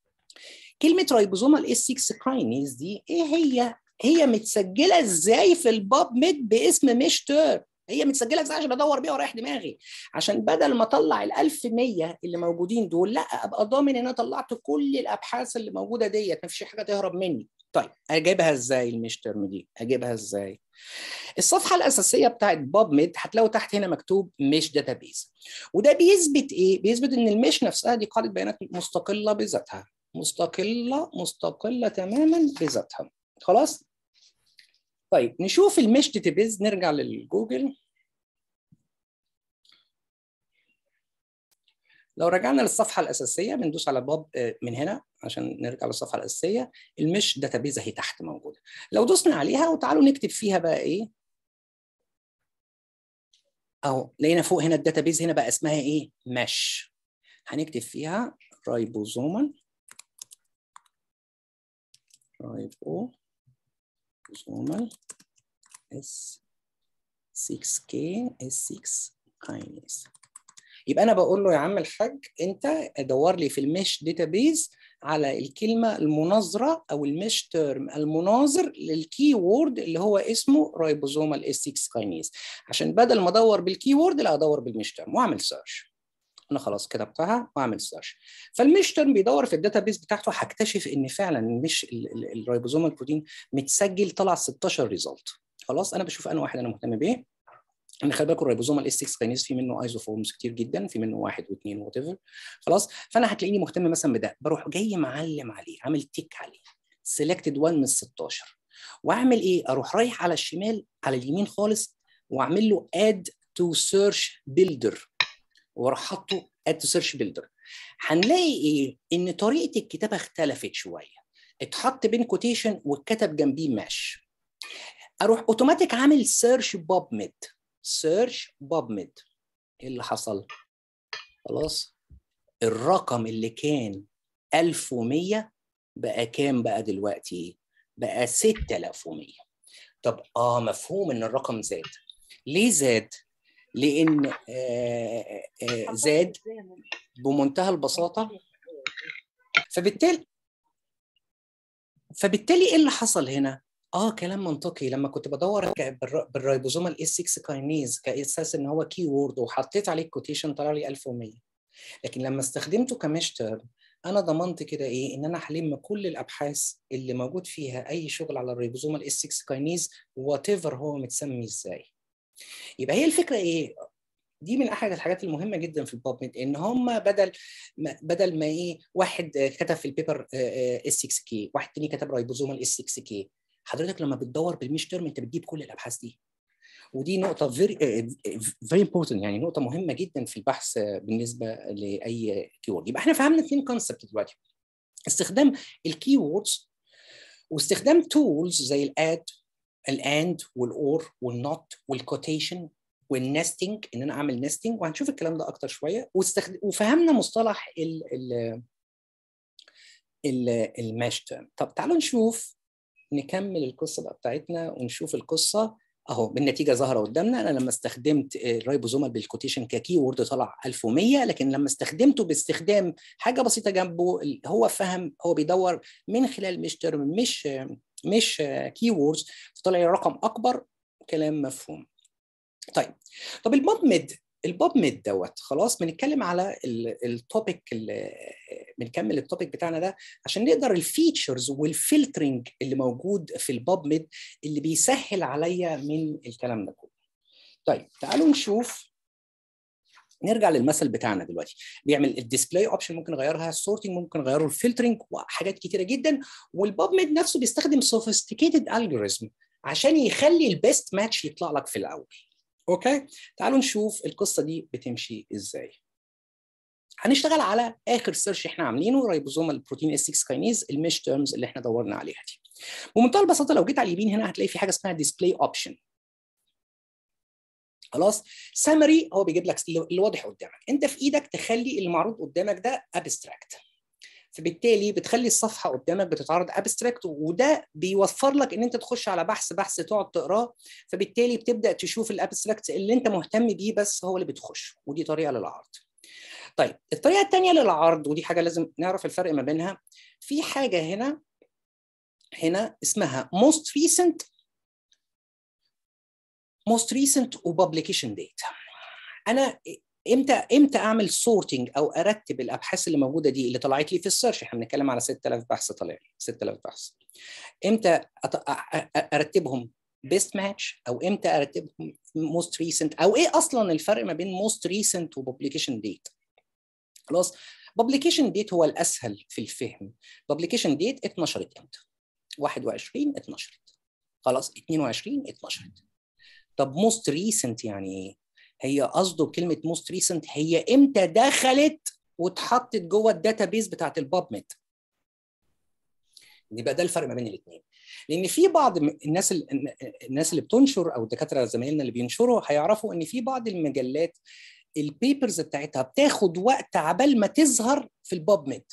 كلمه رايبوزومال اس 6 كاينيز دي ايه هي هي متسجله ازاي في الباب ميد باسم مش تيرم هي متسجله ازاي عشان ادور بيها واريح دماغي عشان بدل ما اطلع ال 1100 اللي موجودين دول لا ابقى ضامن ان انا طلعت كل الابحاث اللي موجوده ديت ما فيش حاجه تهرب مني طيب اجيبها ازاي الميش ترم دي اجيبها ازاي الصفحه الاساسيه بتاعت باب ميد هتلاقوا تحت هنا مكتوب ميش داتابيز وده بيثبت ايه بيثبت ان الميش نفسها دي قاعده بيانات مستقله بذاتها مستقله مستقله تماما بذاتها خلاص طيب نشوف الميش داتابيز نرجع للجوجل لو رجعنا للصفحه الاساسيه بندوس على باب من هنا عشان نرجع للصفحه الاساسيه المش داتابيز اهي تحت موجوده لو دوسنا عليها وتعالوا نكتب فيها بقى ايه اهو لقينا فوق هنا الداتابيز هنا بقى اسمها ايه مش هنكتب فيها رايبوزومال رايبوزومال اس 6K S6 كاينيز يبقى انا بقول له يا عم الحاج انت دور لي في المش داتابيز على الكلمه المناظره او المش تيرم المناظر للكي وورد اللي هو اسمه رايبوزومال اس 6 كاينيز عشان بدل ما ادور بالكي وورد لا ادور بالمش تيرم واعمل سيرش انا خلاص كتبتها واعمل سيرش فالمش تيرم بيدور في الداتابيز بتاعته هكتشف ان فعلا مش الرايبوزومال بروتين متسجل طلع 16 ريزلت خلاص انا بشوف انا واحد انا مهتم بيه ان خلي بالكم الريبوزومال اس 6 كاينيز في منه ايزوفورمز كتير جدا في منه واحد واثنين وات ايفر خلاص فانا هتلاقيني مهتم مثلا بده بروح جاي معلم عليه عامل تيك عليه سيلكتد 1 من 16 واعمل ايه اروح رايح على الشمال على اليمين خالص واعمل له اد تو سيرش بيلدر واروح حاطه اد تو سيرش بيلدر هنلاقي ايه ان طريقه الكتابه اختلفت شويه اتحط بين كوتيشن واتكتب جنبيه ماش اروح اوتوماتيك عامل سيرش باب ميد سيرش باب ميد ايه اللي حصل خلاص الرقم اللي كان 1100 بقى كام بقى دلوقتي بقى 6100 طب اه مفهوم ان الرقم زاد ليه زاد لان آه آه زاد بمنتهى البساطه فبالتالي فبالتالي ايه اللي حصل هنا اه كلام منطقي لما كنت بدور بالرايبوزوم الاس 6 كاينيز كاساس ان هو كي وورد وحطيت عليه كوتيشن طلع لي 1100 لكن لما استخدمته كمشتر انا ضمنت كده ايه ان انا هلم كل الابحاث اللي موجود فيها اي شغل على الريبوزوم الاس 6 كاينيز وات ايفر هو متسمي ازاي يبقى هي الفكره ايه دي من احد الحاجات المهمه جدا في الباب ميد ان هم بدل ما بدل ما ايه واحد كتب في البيبر اس 6 كي واحد تاني كتب رايبوزومال اس 6 كي حضرتك لما بتدور بالميش تيرم انت بتجيب كل الابحاث دي ودي نقطة فيري فيري امبورتنت يعني نقطة مهمة جدا في البحث بالنسبة لأي كيورد يبقى احنا فهمنا اثنين كونسبت دلوقتي استخدام الكي ووردز واستخدام تولز زي الاد الاند والاور والنوت والكوتيشن والنستنج ان انا اعمل نستنج وهنشوف الكلام ده اكتر شويه واستخد... وفهمنا مصطلح ال ال ال الماش تيرم طب تعالوا نشوف نكمل القصه بقى بتاعتنا ونشوف القصه اهو بالنتيجه ظاهره قدامنا انا لما استخدمت الرايبوزومال بالكوتيشن ككي وورد طلع 1100 لكن لما استخدمته باستخدام حاجه بسيطه جنبه هو فهم هو بيدور من خلال مش ترم مش مش كي ووردز فطلع رقم اكبر كلام مفهوم طيب طب الباب ميد الباب ميد دوت خلاص بنتكلم على التوبيك بنكمل التوبيك بتاعنا ده عشان نقدر الفيتشرز والفلترنج اللي موجود في الباب ميد اللي بيسهل عليا من الكلام ده كله طيب تعالوا نشوف نرجع للمثل بتاعنا دلوقتي بيعمل الديسبلاي اوبشن ممكن نغيرها السورتنج ممكن نغيره الفلترنج وحاجات كتيره جدا والباب ميد نفسه بيستخدم سوفيستيكيتد الجوريزم عشان يخلي البيست ماتش يطلع لك في الاول اوكي تعالوا نشوف القصه دي بتمشي ازاي هنشتغل على اخر سيرش احنا عاملينه رايبوزومال بروتين اس 6 كاينيز المش تيرمز اللي احنا دورنا عليها دي بمنتهى البساطه لو جيت على اليمين هنا هتلاقي في حاجه اسمها ديسبلاي اوبشن خلاص سامري هو بيجيب لك اللي واضح قدامك انت في ايدك تخلي اللي معروض قدامك ده ابستراكت فبالتالي بتخلي الصفحه قدامك بتتعرض ابستراكت وده بيوفر لك ان انت تخش على بحث بحث تقعد تقراه فبالتالي بتبدا تشوف الابستراكت اللي انت مهتم بيه بس هو اللي بتخش ودي طريقه للعرض طيب الطريقه الثانيه للعرض ودي حاجه لازم نعرف الفرق ما بينها في حاجه هنا هنا اسمها most recent most recent وببليكيشن ديت انا امتى امتى اعمل سورتنج او ارتب الابحاث اللي موجوده دي اللي طلعت لي في السيرش احنا بنتكلم على 6000 بحث طلع لي 6000 بحث امتى ارتبهم بيست ماتش او امتى ارتبهم موست ريسنت او ايه اصلا الفرق ما بين موست ريسنت وببليكيشن ديت خلاص ببليكيشن ديت هو الاسهل في الفهم ببليكيشن ديت اتنشرت امتى 21 اتنشرت خلاص 22 اتنشرت طب موست ريسنت يعني ايه هي قصده بكلمه موست ريسنت هي امتى دخلت واتحطت جوه الداتا بيز بتاعت الباب ميد يبقى ده الفرق ما بين الاثنين لان في بعض الناس الناس اللي بتنشر او الدكاتره زمايلنا اللي بينشروا هيعرفوا ان في بعض المجلات البيبرز بتاعتها بتاخد وقت عبال ما تظهر في الباب ميد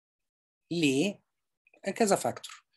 ليه كذا فاكتور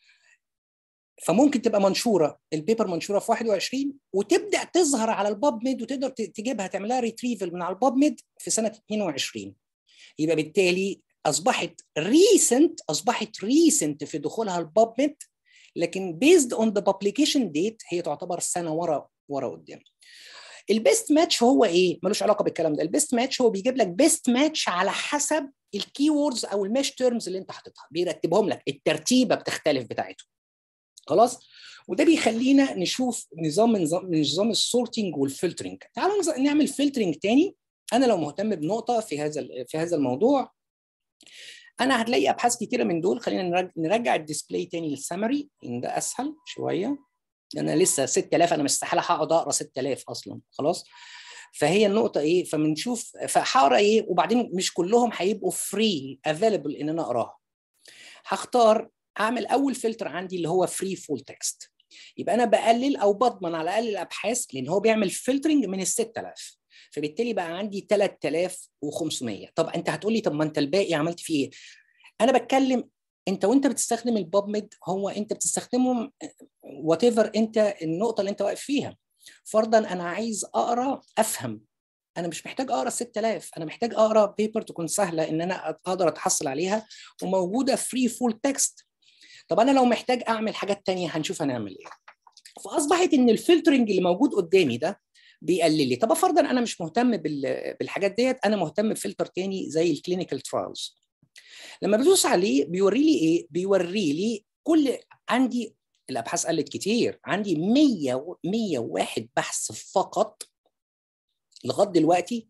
فممكن تبقى منشوره البيبر منشوره في 21 وتبدا تظهر على الباب ميد وتقدر تجيبها تعملها ريتريفل من على الباب ميد في سنه 22 يبقى بالتالي اصبحت ريسنت اصبحت ريسنت في دخولها الباب ميد لكن بيزد اون ذا بابليكيشن ديت هي تعتبر سنه ورا ورا قدام البيست ماتش هو ايه ملوش علاقه بالكلام ده البيست ماتش هو بيجيب لك بيست ماتش على حسب الكي ووردز او الماش تيرمز اللي انت حاططها بيرتبهم لك الترتيبه بتختلف بتاعتهم خلاص وده بيخلينا نشوف نظام نظام نظام السورتنج والفلترنج تعالوا نعمل فلترنج تاني انا لو مهتم بنقطه في هذا في هذا الموضوع انا هتلاقي ابحاث كتيره من دول خلينا نرجع الديسبلاي تاني للسمري ان ده اسهل شويه انا لسه 6000 انا مستحيل هقعد اقرا 6000 اصلا خلاص فهي النقطة إيه؟ فبنشوف فهقرا إيه وبعدين مش كلهم هيبقوا فري افيلبل إن أنا أقراها. هختار اعمل اول فلتر عندي اللي هو فري فول تكست يبقى انا بقلل او بضمن على الاقل الابحاث لان هو بيعمل فلترنج من ال 6000 فبالتالي بقى عندي 3500 طب انت هتقول لي طب ما انت الباقي عملت فيه ايه؟ انا بتكلم انت وانت بتستخدم الباب ميد هو انت بتستخدمهم وات ايفر انت النقطه اللي انت واقف فيها فرضا انا عايز اقرا افهم انا مش محتاج اقرا 6000 انا محتاج اقرا بيبر تكون سهله ان انا اقدر اتحصل عليها وموجوده فري فول تكست طب انا لو محتاج اعمل حاجات تانية هنشوف هنعمل ايه فاصبحت ان الفلترنج اللي موجود قدامي ده بيقلل لي طب فرضا انا مش مهتم بالحاجات ديت انا مهتم بفلتر تاني زي الكلينيكال ترايلز لما بدوس عليه بيوري لي ايه بيوري لي كل عندي الابحاث قلت كتير عندي 100 101 بحث فقط لغايه دلوقتي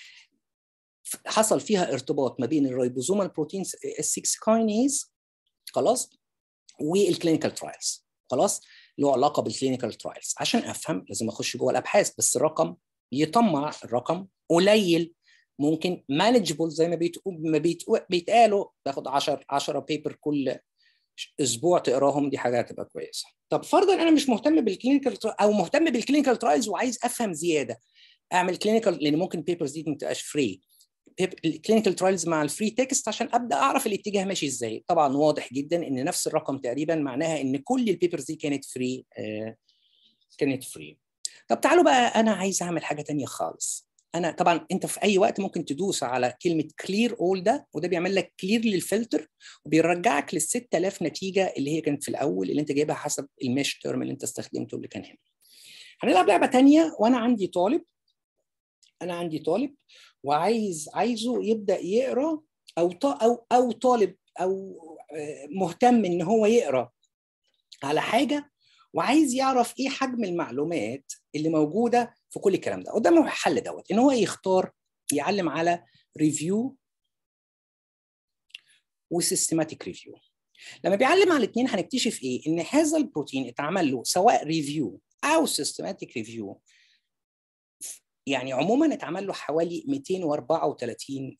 حصل فيها ارتباط ما بين الريبوزومال بروتين 6 كاينيز خلاص والكلينيكال ترايلز خلاص له علاقه بالكلينيكال ترايلز عشان افهم لازم اخش جوه الابحاث بس الرقم يطمع الرقم قليل ممكن مانجبل زي ما بيتقول ما بيتقالوا تاخد 10 10 بيبر كل اسبوع تقراهم دي حاجه هتبقى كويسه طب فرضا انا مش مهتم بالكلينيكال او مهتم بالكلينيكال ترايلز وعايز افهم زياده اعمل كلينيكال لان ممكن بيبرز دي ما تبقاش فري الكلينيكال ترايلز مع الفري تكست عشان ابدا اعرف الاتجاه ماشي ازاي طبعا واضح جدا ان نفس الرقم تقريبا معناها ان كل البيبرز دي كانت فري آه كانت فري طب تعالوا بقى انا عايز اعمل حاجه تانية خالص انا طبعا انت في اي وقت ممكن تدوس على كلمه كلير اول ده وده بيعمل لك كلير للفلتر وبيرجعك لل 6000 نتيجه اللي هي كانت في الاول اللي انت جايبها حسب الميش تيرم اللي انت استخدمته اللي كان هنا هنلعب لعبه تانية وانا عندي طالب انا عندي طالب وعايز عايزه يبدا يقرا او او او طالب او مهتم ان هو يقرا على حاجه وعايز يعرف ايه حجم المعلومات اللي موجوده في كل الكلام ده قدامه الحل دوت ان هو يختار يعلم على ريفيو وسيستماتيك ريفيو لما بيعلم على الاثنين هنكتشف ايه ان هذا البروتين اتعمل له سواء ريفيو او سيستماتيك ريفيو يعني عموما اتعمل له حوالي 234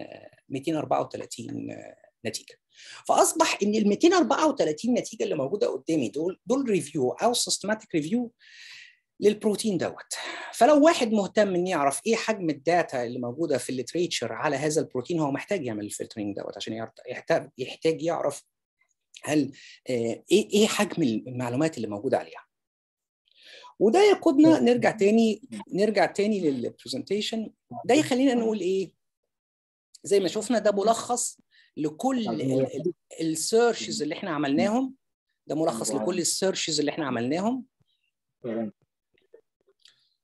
234 نتيجه فاصبح ان ال 234 نتيجه اللي موجوده قدامي دول دول ريفيو او سيستماتيك ريفيو للبروتين دوت فلو واحد مهتم ان يعرف ايه حجم الداتا اللي موجوده في الليتريتشر على هذا البروتين هو محتاج يعمل الفلترنج دوت عشان يحتاج يحتاج يعرف هل ايه ايه حجم المعلومات اللي موجوده عليها وده يقودنا نرجع تاني نرجع تاني للبرزنتيشن ده يخلينا نقول ايه زي ما شفنا ده ملخص لكل السيرشز اللي احنا عملناهم ده ملخص لكل السيرشز اللي احنا عملناهم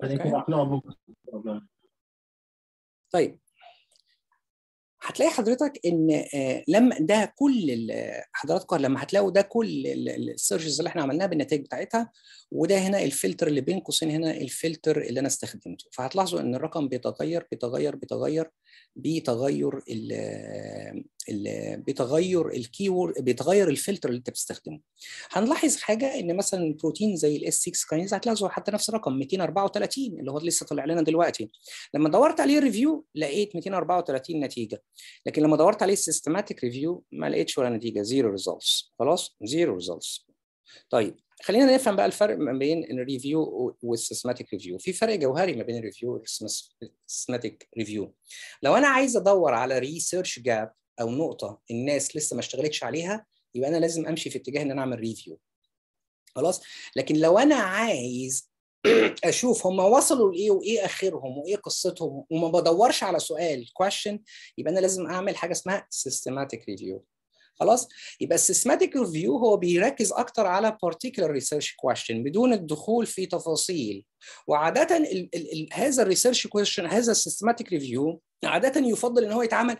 بعدين أوكي. كده احنا بكره طيب هتلاقي حضرتك ان آه، لما ده كل ال- حضراتكم لما هتلاقوا ده كل السيرشز اللي احنا عملناها بالنتائج بتاعتها وده هنا الفلتر اللي بين قوسين هنا الفلتر اللي انا استخدمته فهتلاحظوا ان الرقم بيتغير بيتغير بيتغير بتغير ال ال بتغير الكيورد بيتغير الفلتر اللي انت بتستخدمه هنلاحظ حاجه ان مثلا بروتين زي الاس 6 كاينيز هتلاحظوا حتى نفس الرقم 234 اللي هو لسه طالع لنا دلوقتي لما دورت عليه ريفيو لقيت 234 نتيجه لكن لما دورت عليه سيستماتيك ريفيو ما لقيتش ولا نتيجه زيرو ريزلتس خلاص زيرو ريزلتس طيب خلينا نفهم بقى الفرق ما بين الريفيو والسيستماتيك ريفيو في فرق جوهري ما بين الريفيو والسيستماتيك ريفيو لو انا عايز ادور على ريسيرش جاب او نقطه الناس لسه ما اشتغلتش عليها يبقى انا لازم امشي في اتجاه ان انا اعمل ريفيو خلاص لكن لو انا عايز اشوف هم وصلوا لايه وايه اخرهم وايه قصتهم وما بدورش على سؤال question يبقى انا لازم اعمل حاجه اسمها systematic review خلاص يبقى السيستماتيك ريفيو هو بيركز اكتر على particular research question بدون الدخول في تفاصيل وعاده ال ال ال هذا الريسيرش question هذا السيستماتيك ريفيو عاده يفضل ان هو يتعمل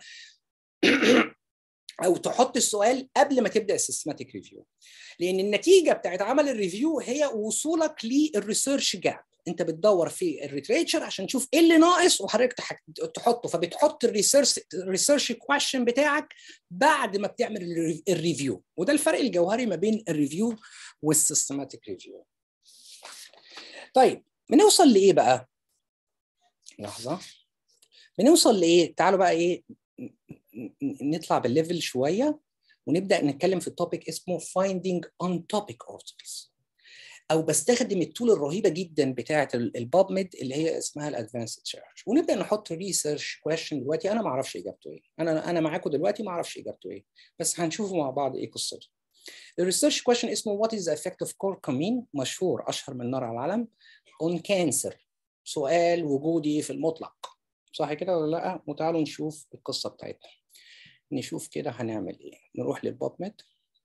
او تحط السؤال قبل ما تبدا السيستماتيك ريفيو لان النتيجه بتاعت عمل الريفيو هي وصولك للريسيرش جاب انت بتدور في الريتريتشر عشان تشوف ايه اللي ناقص وحضرتك تح- تحطه فبتحط الريسيرش الريسيرش كويشن بتاعك بعد ما بتعمل الري- الريفيو وده الفرق الجوهري ما بين الريفيو والسيستماتيك ريفيو طيب بنوصل لايه بقى لحظه بنوصل لايه تعالوا بقى ايه ن- ن- نطلع بالليفل شويه ونبدا نتكلم في التوبيك اسمه finding on topic articles او بستخدم التول الرهيبه جدا بتاعه الباب ميد اللي هي اسمها الادفانسد سيرش ونبدا نحط ريسيرش كويشن دلوقتي انا ما اعرفش اجابته ايه انا انا معاكم دلوقتي ما اعرفش اجابته ايه بس هنشوفه مع بعض ايه قصته الريسيرش كويشن اسمه what is the effect of curcumin مشهور اشهر من نار على العالم on cancer سؤال وجودي في المطلق صح كده ولا لا وتعالوا نشوف القصه بتاعتنا نشوف كده هنعمل ايه نروح للباب ميد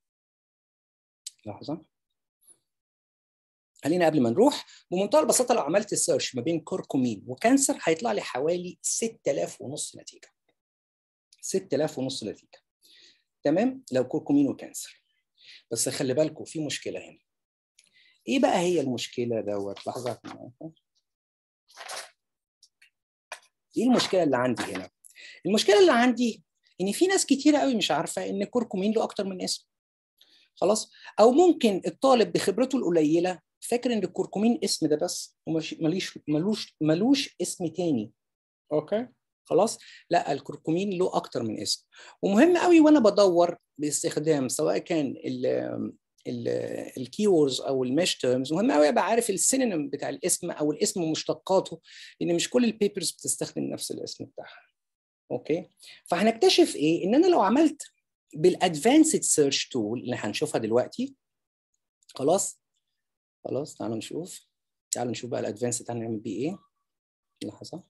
لحظه خلينا قبل ما نروح بمنتهى البساطه لو عملت سيرش ما بين كوركومين وكانسر هيطلع لي حوالي 6000 ونص نتيجه 6000 ونص نتيجه تمام لو كوركومين وكانسر بس خلي بالكم في مشكله هنا ايه بقى هي المشكله دوت لحظه ايه المشكله اللي عندي هنا المشكله اللي عندي ان في ناس كتيره قوي مش عارفه ان كوركومين له اكتر من اسم خلاص او ممكن الطالب بخبرته القليله فاكر ان الكركمين اسم ده بس وماليش ملوش ملوش اسم تاني اوكي خلاص لا الكركمين له اكتر من اسم ومهم قوي وانا بدور باستخدام سواء كان الكيوردز او المش تيرمز مهم قوي ابقى عارف السينونيم بتاع الاسم او الاسم ومشتقاته لان مش كل البيبرز بتستخدم نفس الاسم بتاعها اوكي فهنكتشف ايه ان انا لو عملت بالادفانسد سيرش تول اللي هنشوفها دلوقتي خلاص خلاص تعالوا نشوف تعالوا نشوف بقى الادفانسد هنعمل بيه ايه لحظه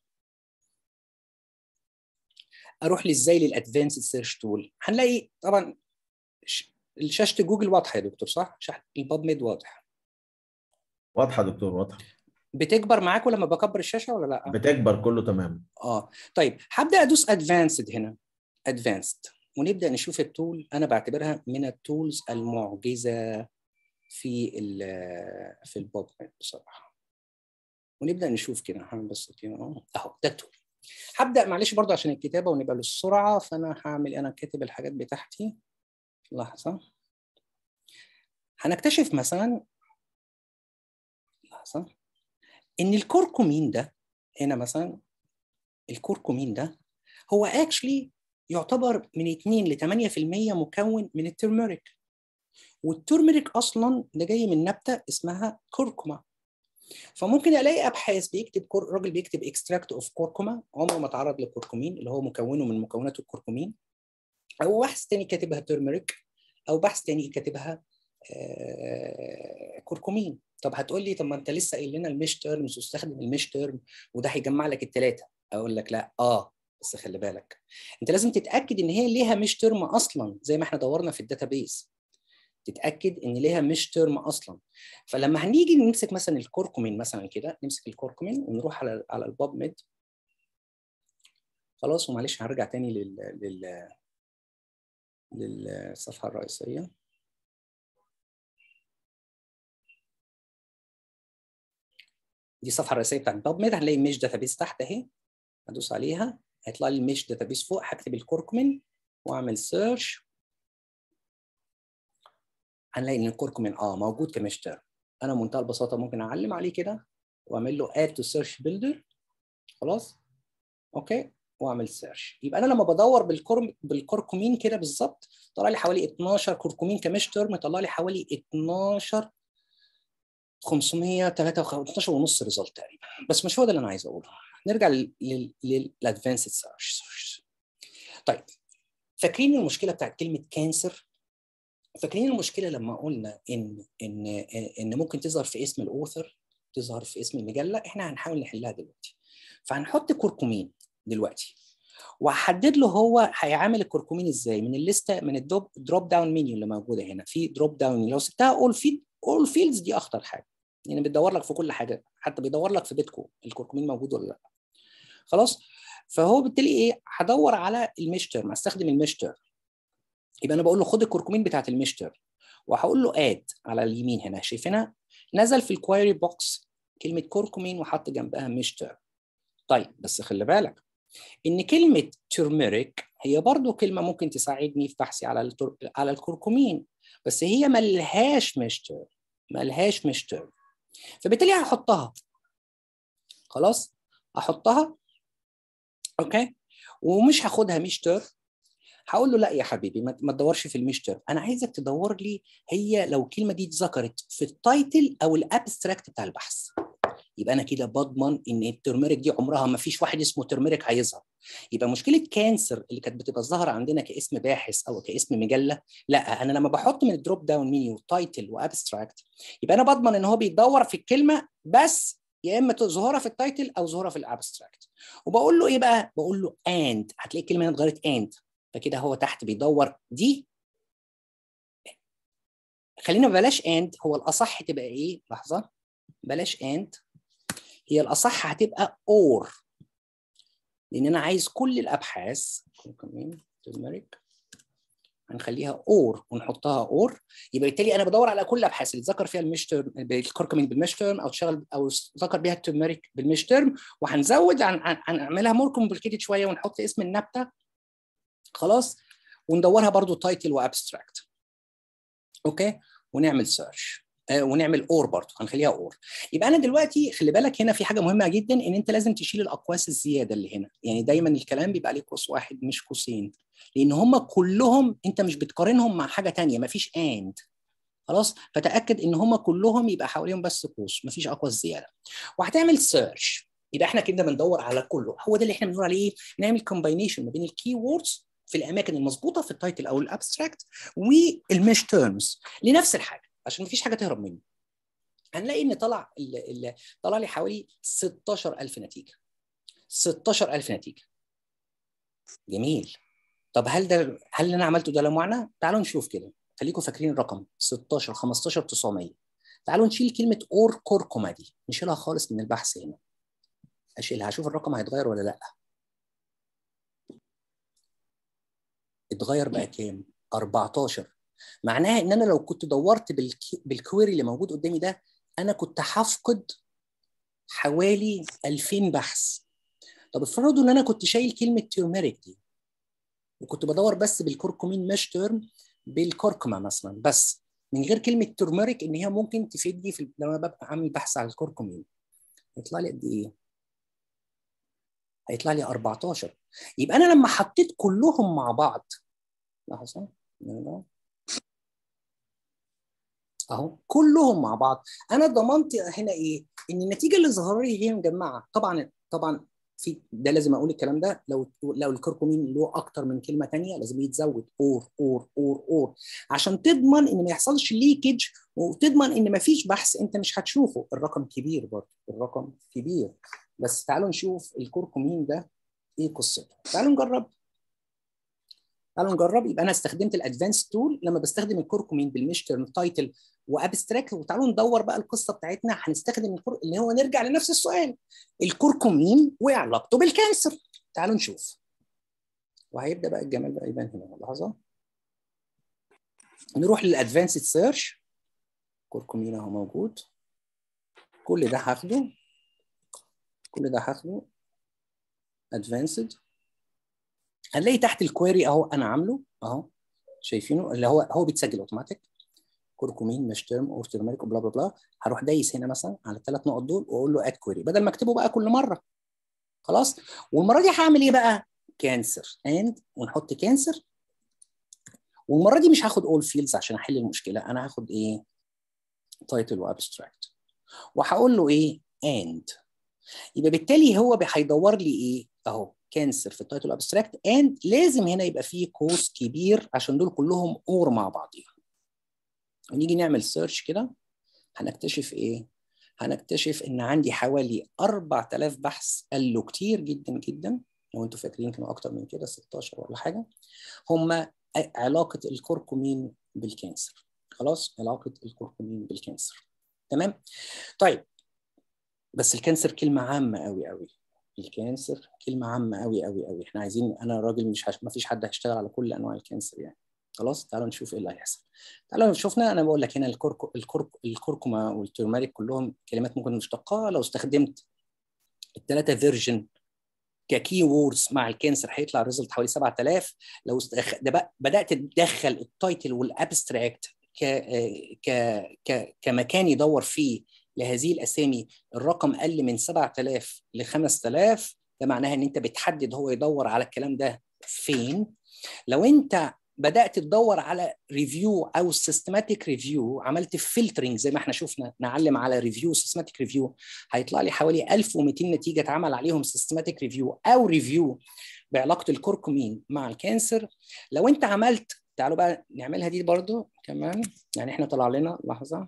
اروح لي ازاي للادفانسد سيرش تول هنلاقي طبعا شاشه جوجل واضحه يا دكتور صح شاشه الباب ميد واضح واضحه دكتور واضحه بتكبر معاكم لما بكبر الشاشه ولا لا بتكبر كله تمام اه طيب هبدا ادوس ادفانسد هنا ادفانسد ونبدا نشوف التول انا بعتبرها من التولز المعجزه في ال في البوب بصراحه ونبدا نشوف كده هعمل بس كده اهو ده التول هبدا معلش برضه عشان الكتابه ونبقى للسرعه فانا هعمل انا كاتب الحاجات بتاعتي لحظه هنكتشف مثلا لحظه ان الكركمين ده هنا مثلا الكركمين ده هو اكشلي يعتبر من 2 ل 8% مكون من الترميريك والترميريك اصلا ده جاي من نبته اسمها كركما فممكن الاقي ابحاث بيكتب كور... راجل بيكتب اكستراكت اوف كركما عمره ما اتعرض للكركمين اللي هو مكونه من مكونات الكركمين او بحث تاني كاتبها ترميريك او بحث تاني كاتبها آه... كركمين طب هتقول لي طب ما انت لسه قايل لنا المش تيرمز واستخدم المش تيرم وده هيجمع لك الثلاثه اقول لك لا اه بس خلي بالك انت لازم تتاكد ان هي ليها مش ترم اصلا زي ما احنا دورنا في الداتابيز تتاكد ان ليها مش ترم اصلا فلما هنيجي نمسك مثلا الكوركومين مثلا كده نمسك الكوركومين ونروح على على الباب ميد خلاص ومعلش هنرجع تاني لل لل للصفحه الرئيسيه دي الصفحه الرئيسيه بتاعت باب ميد هنلاقي ميش داتابيس تحت اهي هدوس عليها هيطلع لي الميش داتابيس فوق هكتب الكوركومين واعمل سيرش هنلاقي ان الكوركومين اه موجود كمشتر انا بمنتهى البساطه ممكن اعلم عليه كده واعمل له اد تو سيرش بيلدر خلاص اوكي واعمل سيرش يبقى انا لما بدور بالكورم بالكوركومين كده بالظبط طلع لي حوالي 12 كوركومين كمشتر مطلع لي حوالي 12 553 ونص ريزلت تقريبا بس مش هو ده اللي انا عايز اقوله نرجع للادفانسد سيرش طيب فاكرين المشكله بتاعت كلمه كانسر فاكرين المشكله لما قلنا ان ان ان ممكن تظهر في اسم الاوثر تظهر في اسم المجله احنا هنحاول نحلها دلوقتي فهنحط كركمين دلوقتي وهحدد له هو هيعامل الكركمين ازاي من الليسته من الدروب دروب داون منيو اللي موجوده هنا في دروب داون لو سبتها اول فيد اول فيلدز دي اخطر حاجه يعني بتدور لك في كل حاجه حتى بيدور لك في بيتكم الكركمين موجود ولا لا خلاص فهو بالتالي ايه هدور على المشتر استخدم المشتر يبقى انا بقول له خد الكركمين بتاعت المشتر وهقول له اد على اليمين هنا شايفينها نزل في الكوايري بوكس كلمه كركمين وحط جنبها مشتر طيب بس خلي بالك ان كلمه ترميريك هي برضو كلمه ممكن تساعدني في بحثي على التر... على الكركمين بس هي ملهاش مشتر ملهاش مشتر فبالتالي هحطها خلاص احطها اوكي ومش هاخدها مشتر هقول له لا يا حبيبي ما تدورش في المشتر انا عايزك تدور لي هي لو الكلمه دي اتذكرت في التايتل او الابستراكت بتاع البحث يبقى انا كده بضمن ان الترميريك دي عمرها ما فيش واحد اسمه ترميريك هيظهر يبقى مشكله كانسر اللي كانت بتبقى ظاهره عندنا كاسم باحث او كاسم مجله لا انا لما بحط من الدروب داون منيو تايتل وابستراكت يبقى انا بضمن ان هو بيدور في الكلمه بس يا اما ظهورها في التايتل او ظهورها في الابستراكت وبقول له ايه بقى بقول له اند هتلاقي الكلمه هنا اتغيرت اند فكده هو تحت بيدور دي خلينا بلاش اند هو الاصح تبقى ايه لحظه بلاش اند هي الاصح هتبقى اور لان انا عايز كل الابحاث ترميريك هنخليها اور ونحطها اور يبقى بالتالي انا بدور على كل الابحاث اللي اتذكر فيها المش تيرم الكركمين بالمش تيرم او تشتغل او ذكر بيها الترميريك بالمش تيرم وهنزود هنعملها مور كومبليكيتد شويه ونحط اسم النبته خلاص وندورها برضو تايتل وابستراكت اوكي ونعمل سيرش آه ونعمل اور برضو هنخليها اور يبقى انا دلوقتي خلي بالك هنا في حاجه مهمه جدا ان انت لازم تشيل الاقواس الزياده اللي هنا يعني دايما الكلام بيبقى عليه قوس واحد مش قوسين لان هم كلهم انت مش بتقارنهم مع حاجه تانية مفيش اند خلاص فتاكد ان هم كلهم يبقى حواليهم بس قوس مفيش اقواس زياده وهتعمل سيرش يبقى احنا كده بندور على كله هو ده اللي احنا بنقول عليه نعمل كومباينيشن ما بين الكي ووردز في الاماكن المظبوطه في التايتل او الابستراكت والمش تيرمز لنفس الحاجه عشان مفيش حاجه تهرب مني هنلاقي ان طلع ال طلع لي حوالي 16000 نتيجه 16000 نتيجه جميل طب هل ده هل اللي انا عملته ده له معنى تعالوا نشوف كده خليكم فاكرين الرقم 16 15 900 تعالوا نشيل كلمه اور كوركوما دي نشيلها خالص من البحث هنا اشيلها اشوف الرقم هيتغير ولا لا اتغير بقى كام 14 معناها ان انا لو كنت دورت بالكويري اللي موجود قدامي ده انا كنت هفقد حوالي 2000 بحث طب افرضوا ان انا كنت شايل كلمه تيرميريك دي وكنت بدور بس بالكركمين مش تيرم بالكركمه مثلا بس من غير كلمه تيرميريك ان هي ممكن تفيدني في لما ببقى عامل بحث على الكركمين هيطلع لي قد ايه؟ هيطلع لي 14 يبقى انا لما حطيت كلهم مع بعض لحظه اهو كلهم مع بعض انا ضمنت هنا ايه ان النتيجه اللي ظهر لي هي مجمعه طبعا طبعا في ده لازم اقول الكلام ده لو لو الكركمين له اكتر من كلمه ثانيه لازم يتزود اور اور اور اور عشان تضمن ان ما يحصلش ليكج وتضمن ان ما فيش بحث انت مش هتشوفه الرقم كبير برضه الرقم كبير بس تعالوا نشوف الكركمين ده ايه قصته تعالوا نجرب تعالوا نجرب يبقى انا استخدمت الادفانس تول لما بستخدم الكوركومين بالميشترن تايتل وابستراكت وتعالوا ندور بقى القصه بتاعتنا هنستخدم الكور... اللي هو نرجع لنفس السؤال الكوركومين وعلاقته بالكانسر تعالوا نشوف وهيبدا بقى الجمال بقى يبان هنا لحظه نروح للادفانسد سيرش كوركومين اهو موجود كل ده هاخده كل ده هاخده ادفانسد هنلاقي تحت الكويري اهو انا عامله اهو شايفينه اللي هو هو بيتسجل اوتوماتيك كوركومين مش ترم اور ترميريك بلا بلا بلا هروح دايس هنا مثلا على الثلاث نقط دول واقول له اد كويري بدل ما اكتبه بقى كل مره خلاص والمره دي هعمل ايه بقى كانسر اند ونحط كانسر والمره دي مش هاخد اول فيلدز عشان احل المشكله انا هاخد ايه تايتل وابستراكت وهقول له ايه اند يبقى بالتالي هو هيدور لي ايه اهو كانسر في التايتل ابستراكت اند لازم هنا يبقى فيه قوس كبير عشان دول كلهم اور مع بعضيهم ونيجي نعمل سيرش كده هنكتشف ايه هنكتشف ان عندي حوالي 4000 بحث قال له كتير جدا جدا لو انتوا فاكرين كانوا اكتر من كده 16 ولا حاجه هم علاقه الكركمين بالكانسر خلاص علاقه الكركمين بالكانسر تمام طيب بس الكانسر كلمه عامه قوي قوي الكانسر كلمه عامه قوي قوي قوي احنا عايزين انا راجل مش هش... ما فيش حد هيشتغل على كل انواع الكانسر يعني خلاص تعالوا نشوف ايه اللي هيحصل تعالوا شفنا انا بقول لك هنا الكركو الكركو الكركما والترماريك كلهم كلمات ممكن مشتقه لو استخدمت الثلاثه فيرجن ككي ووردز مع الكانسر هيطلع الريزلت حوالي 7000 لو استخ... ده بدات تدخل التايتل والابستراكت ك... ك... ك... كمكان يدور فيه لهذه الاسامي الرقم قل من 7000 ل 5000 ده معناها ان انت بتحدد هو يدور على الكلام ده فين لو انت بدات تدور على ريفيو او سيستماتيك ريفيو عملت فلترنج زي ما احنا شفنا نعلم على ريفيو سيستماتيك ريفيو هيطلع لي حوالي 1200 نتيجه اتعمل عليهم سيستماتيك ريفيو او ريفيو بعلاقه الكوركومين مع الكانسر لو انت عملت تعالوا بقى نعملها دي برضو كمان يعني احنا طلع لنا لحظه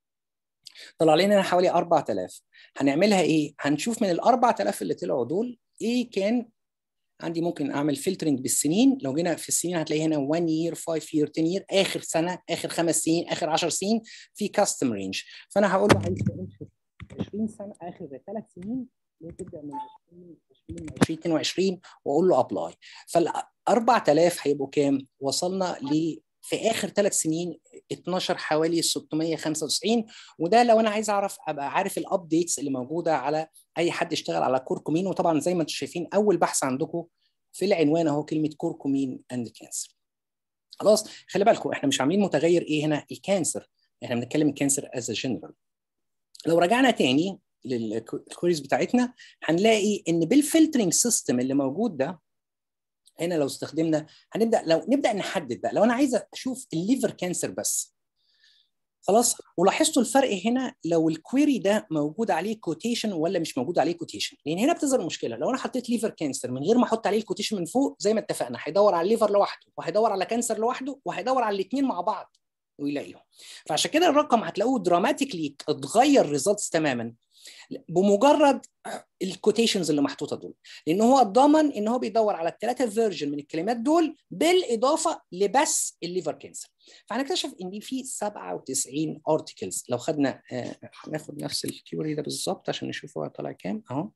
طلع لنا حوالي 4000 هنعملها ايه هنشوف من ال 4000 اللي طلعوا دول ايه كان عندي ممكن اعمل فلترنج بالسنين لو جينا في السنين هتلاقي هنا 1 يير 5 يير 10 يير اخر سنه اخر خمس سنين اخر 10 سنين في كاستم رينج فانا هقول له عايز 20 سنه اخر ثلاث سنين تبدا من 20 20 20 22 واقول له ابلاي فال 4000 هيبقوا كام؟ وصلنا ل في اخر ثلاث سنين 12 حوالي 695 وده لو انا عايز اعرف ابقى عارف الابديتس اللي موجوده على اي حد اشتغل على كوركومين وطبعا زي ما انتم شايفين اول بحث عندكم في العنوان اهو كلمه كوركومين اند كانسر خلاص خلي بالكم احنا مش عاملين متغير ايه هنا الكانسر احنا بنتكلم الكانسر از جنرال لو رجعنا تاني للكوريز بتاعتنا هنلاقي ان بالفلترنج سيستم اللي موجود ده هنا لو استخدمنا هنبدا لو نبدا نحدد بقى لو انا عايز اشوف الليفر كانسر بس خلاص ولاحظتوا الفرق هنا لو الكويري ده موجود عليه كوتيشن ولا مش موجود عليه كوتيشن لان هنا بتظهر المشكله لو انا حطيت ليفر كانسر من غير ما احط عليه الكوتيشن من فوق زي ما اتفقنا هيدور على الليفر لوحده وهيدور على كانسر لوحده وهيدور على الاثنين مع بعض ويلاقيهم فعشان كده الرقم هتلاقوه دراماتيكلي اتغير ريزلتس تماما بمجرد الكوتيشنز اللي محطوطه دول لان هو ضمن ان هو بيدور على الثلاثه فيرجن من الكلمات دول بالاضافه لبس الليفر كانسر فهنكتشف ان في 97 ارتكلز لو خدنا آه هناخد نفس الكيوري ده بالظبط عشان نشوف هو طالع كام اهو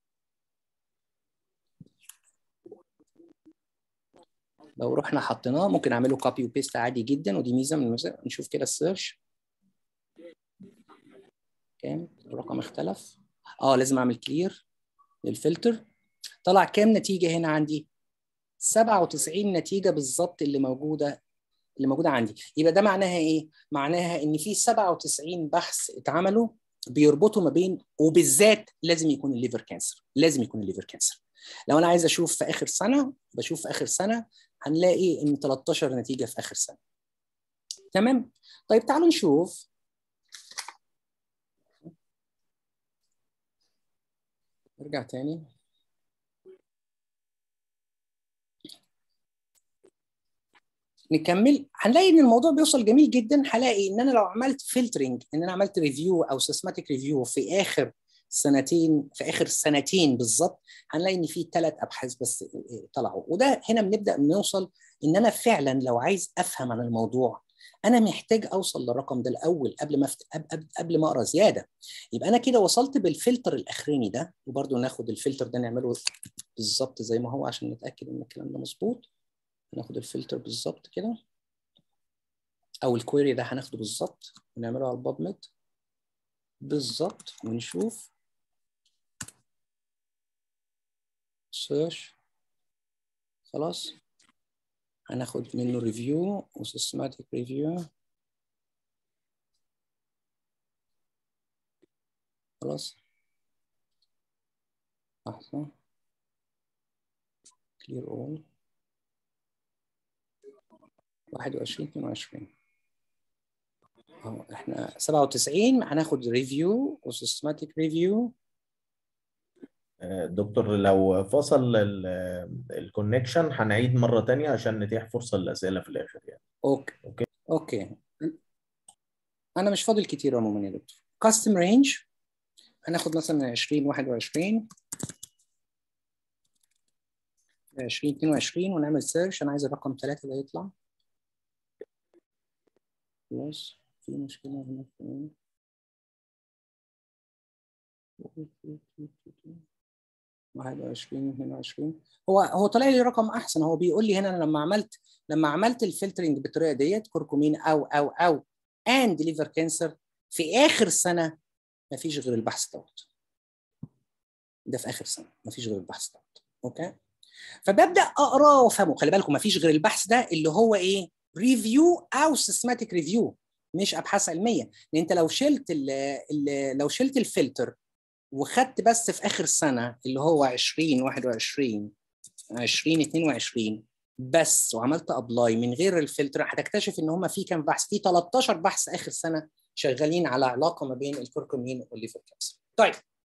لو رحنا حطيناه ممكن اعمله كوبي وبيست عادي جدا ودي ميزه من الميزه نشوف كده السيرش كام الرقم اختلف اه لازم اعمل كلير للفلتر طلع كام نتيجه هنا عندي 97 نتيجه بالظبط اللي موجوده اللي موجوده عندي يبقى ده معناها ايه معناها ان في 97 بحث اتعملوا بيربطوا ما بين وبالذات لازم يكون الليفر كانسر لازم يكون الليفر كانسر لو انا عايز اشوف في اخر سنه بشوف في اخر سنه هنلاقي ان 13 نتيجه في اخر سنه تمام طيب تعالوا نشوف نرجع تاني نكمل هنلاقي ان الموضوع بيوصل جميل جدا هلاقي ان انا لو عملت فلترنج ان انا عملت ريفيو او سيستماتيك ريفيو في اخر سنتين في اخر سنتين بالظبط هنلاقي ان في ثلاث ابحاث بس طلعوا وده هنا بنبدا نوصل ان انا فعلا لو عايز افهم عن الموضوع انا محتاج اوصل للرقم ده الاول قبل ما فت... قبل ما اقرا زياده يبقى انا كده وصلت بالفلتر الاخراني ده وبرده ناخد الفلتر ده نعمله بالظبط زي ما هو عشان نتاكد ان الكلام ده مظبوط ناخد الفلتر بالظبط كده او الكويري ده هناخده بالظبط ونعمله على الباب ميد بالظبط ونشوف سيرش خلاص هناخد منه ريفيو وسيستماتيك ريفيو خلاص لحظة clear all 21 22 اهو احنا 97 هناخد ريفيو وسيستماتيك ريفيو دكتور لو فصل الكونكشن هنعيد مرة تانية عشان نتيح فرصة للأسئلة في الآخر يعني اوكي أوكي. اوكي انا مش فاضل كتير عموما يا دكتور كاستم رينج هناخد مثلا 20 21 20 22 ونعمل سيرش انا عايز الرقم 3 ده يطلع خلاص في مشكلة هنا في واحد وعشرين اثنين وعشرين هو هو طلع لي رقم احسن هو بيقول لي هنا انا لما عملت لما عملت الفلترنج بالطريقه ديت كركمين او او او اند ليفر كانسر في اخر سنه ما فيش غير البحث دوت ده في اخر سنه ما فيش غير البحث دوت اوكي فببدا اقراه وافهمه خلي بالكم ما فيش غير البحث ده اللي هو ايه ريفيو او سيستماتيك ريفيو مش ابحاث علميه لان انت لو شلت ال ال لو شلت الفلتر وخدت بس في اخر سنه اللي هو 20 21 20 22 بس وعملت ابلاي من غير الفلتر هتكتشف ان هم في كام بحث في 13 بحث اخر سنه شغالين على علاقه ما بين الكركمين والليفر كانسر طيب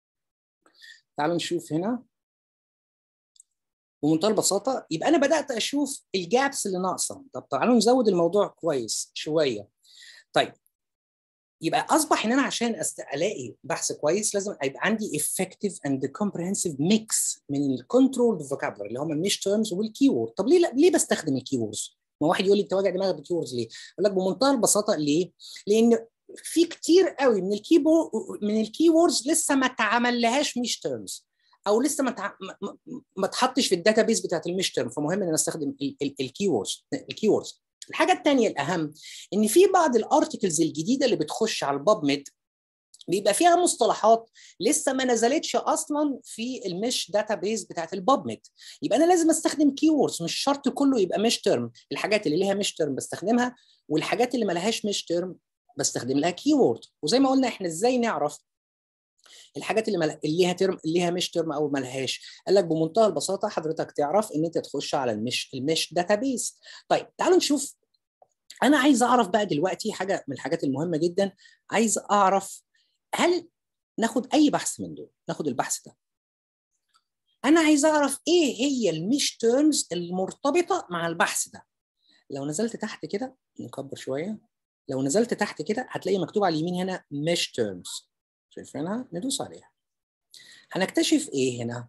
تعالوا نشوف هنا بمنتهى البساطه يبقى انا بدات اشوف الجابس اللي ناقصه طب تعالوا نزود الموضوع كويس شويه طيب يبقى اصبح ان انا عشان أست... الاقي بحث كويس لازم يبقى عندي effective and comprehensive mix من الكنترول vocabulary اللي هم الميش تيرمز والكي وورد طب ليه ليه بستخدم الكي ووردز؟ ما واحد يقول لي انت واجع دماغك بالكي ووردز ليه؟ اقول لك بمنتهى البساطه ليه؟ لان في كتير قوي من الكي من الكي ووردز لسه ما اتعمل لهاش ميش تيرمز او لسه ما تع... ما, ما اتحطش في الداتا بيس بتاعت الميش تيرم فمهم ان انا استخدم الكي ووردز الكي ووردز الحاجه الثانيه الاهم ان في بعض الارتكلز الجديده اللي بتخش على الباب ميد بيبقى فيها مصطلحات لسه ما نزلتش اصلا في المش داتا بيز بتاعت الباب ميد يبقى انا لازم استخدم كي ووردز مش شرط كله يبقى مش ترم الحاجات اللي ليها مش ترم بستخدمها والحاجات اللي ما لهاش مش ترم بستخدم لها كي وورد وزي ما قلنا احنا ازاي نعرف الحاجات اللي, مل... اللي ليها ترم اللي ليها مش ترم او ما لهاش قال لك بمنتهى البساطه حضرتك تعرف ان انت تخش على المش المش داتابيس طيب تعالوا نشوف انا عايز اعرف بقى دلوقتي حاجه من الحاجات المهمه جدا عايز اعرف هل ناخد اي بحث من دول ناخد البحث ده انا عايز اعرف ايه هي المش تيرمز المرتبطه مع البحث ده لو نزلت تحت كده نكبر شويه لو نزلت تحت كده هتلاقي مكتوب على اليمين هنا مش تيرمز شايفينها ندوس عليها هنكتشف ايه هنا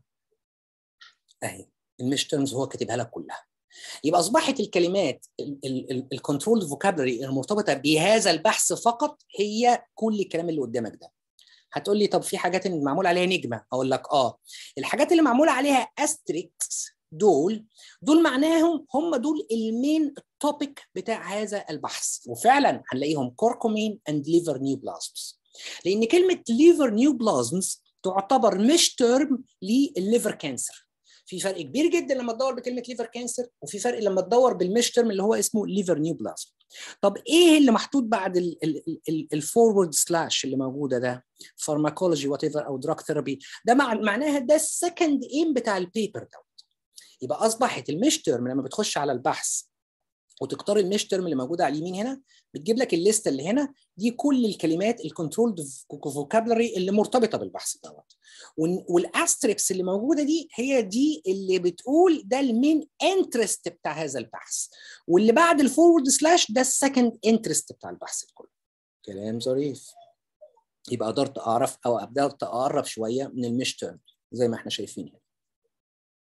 اهي المش تيرمز هو كاتبها لك كلها يبقى اصبحت الكلمات الكنترول فوكابلري المرتبطه بهذا البحث فقط هي كل الكلام اللي قدامك ده هتقول لي طب في حاجات اللي معمول عليها نجمه اقول لك اه الحاجات اللي معمول عليها استريكس دول دول معناهم هم دول المين توبيك بتاع هذا البحث وفعلا هنلاقيهم كوركومين اند ليفر نيوبلازمز لان كلمه ليفر نيوبلازمز تعتبر مش ترم للليفر كانسر في فرق كبير جدا لما تدور بكلمه ليفر كانسر وفي فرق لما تدور بالمش ترم اللي هو اسمه ليفر نيوبلازم طب ايه اللي محطوط بعد الفورورد سلاش اللي موجوده ده فارماكولوجي وات ايفر او دراج ثيرابي ده مع معناها ده السكند ايم بتاع البيبر دوت يبقى اصبحت المش ترم لما بتخش على البحث وتختار المش ترم اللي موجوده على اليمين هنا بتجيب لك الليسته اللي هنا دي كل الكلمات الكنترولد فوكابلري اللي مرتبطه بالبحث دوت والاستريكس اللي موجوده دي هي دي اللي بتقول ده المين انترست بتاع هذا البحث واللي بعد الفورورد سلاش ده السكند انترست بتاع البحث كله كلام ظريف يبقى قدرت اعرف او قدرت اقرب شويه من المش تيرم زي ما احنا شايفين هنا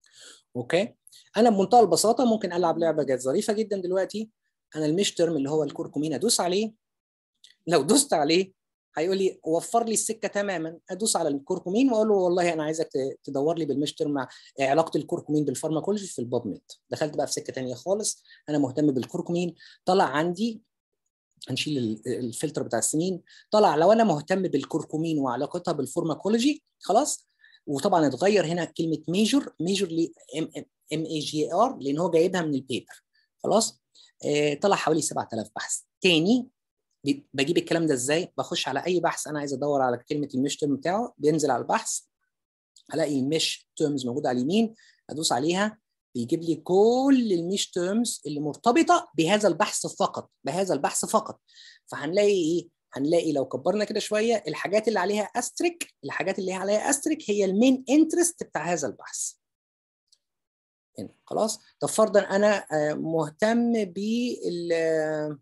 اوكي انا بمنتهى البساطه ممكن العب لعبه جت ظريفه جدا دلوقتي انا الميش ترم اللي هو الكركمين ادوس عليه لو دوست عليه هيقول لي وفر لي السكه تماما ادوس على الكركمين واقول له والله انا عايزك تدور لي بالميش ترم مع علاقه الكركمين بالفارماكولوجي في الباب ميد دخلت بقى في سكه ثانيه خالص انا مهتم بالكركمين طلع عندي هنشيل الفلتر بتاع السنين طلع لو انا مهتم بالكركمين وعلاقتها بالفارماكولوجي خلاص وطبعا اتغير هنا كلمه ميجور ميجور ل ام اي جي ار لان هو جايبها من البيبر خلاص آه طلع حوالي 7000 بحث تاني بجيب الكلام ده ازاي بخش على اي بحث انا عايز ادور على كلمه المش تيرم بتاعه بينزل على البحث الاقي المش تيرمز موجوده على اليمين ادوس عليها بيجيب لي كل الميش تيرمز اللي مرتبطه بهذا البحث فقط بهذا البحث فقط فهنلاقي ايه هنلاقي لو كبرنا كده شويه الحاجات اللي عليها استريك الحاجات اللي عليها استريك هي المين انترست بتاع هذا البحث هنا خلاص طب فرضا انا مهتم بال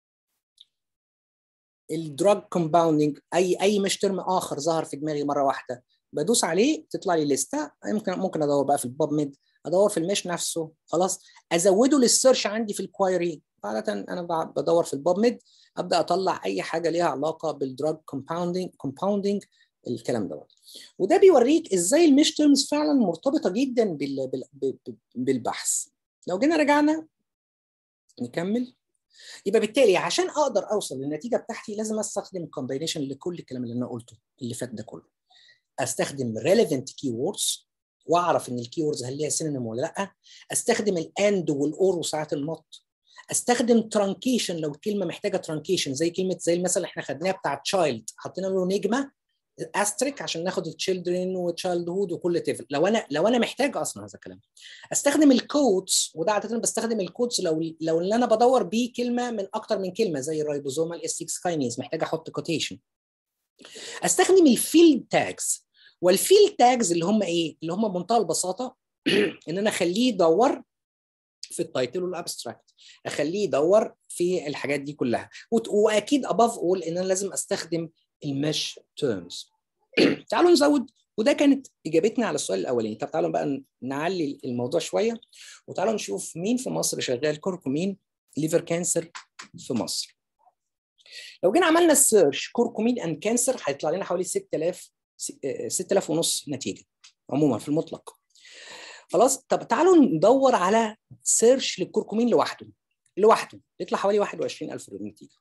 الدراج كومباوندنج اي اي مش ترم اخر ظهر في دماغي مره واحده بدوس عليه تطلع لي لسته ممكن ممكن ادور بقى في الباب ميد ادور في المش نفسه خلاص ازوده للسيرش عندي في الكوايري عاده انا بدور في الباب ميد ابدا اطلع اي حاجه ليها علاقه بالدراج كومباوندنج كومباوندنج الكلام دوت وده بيوريك ازاي المش تيرمز فعلا مرتبطه جدا بال... بال... بالبحث لو جينا رجعنا نكمل يبقى بالتالي عشان اقدر اوصل للنتيجه بتاعتي لازم استخدم كومباينيشن لكل الكلام اللي انا قلته اللي فات ده كله استخدم relevant keywords واعرف ان الكيوردز هل ليها سينونيم ولا لا استخدم الاند والاور وساعات النوت استخدم ترانكيشن لو الكلمه محتاجه ترانكيشن زي كلمه زي المثل اللي احنا خدناها بتاع تشايلد حطينا له نجمه استريك عشان ناخد التشيلدرن وتشايلد هود وكل تيفل لو انا لو انا محتاج اصلا هذا الكلام استخدم الكودز وده عاده بستخدم الكودز لو لو اللي انا بدور بيه كلمه من اكتر من كلمه زي الرايبوزومال اس 6 كاينيز محتاج احط كوتيشن استخدم الفيلد تاجز والفيلد تاجز اللي هم ايه اللي هم بمنتهى البساطه ان انا اخليه يدور في التايتل والابستراكت اخليه يدور في الحاجات دي كلها واكيد اباف اول ان انا لازم استخدم المش تيرمز تعالوا نزود وده كانت اجابتنا على السؤال الاولاني طب تعالوا بقى نعلي الموضوع شويه وتعالوا نشوف مين في مصر شغال كوركومين ليفر كانسر في مصر لو جينا عملنا السيرش كوركومين اند كانسر هيطلع لنا حوالي 6000 6000 ونص نتيجه عموما في المطلق خلاص طب تعالوا ندور على سيرش للكركمين لوحده لوحده يطلع حوالي 21000 نتيجه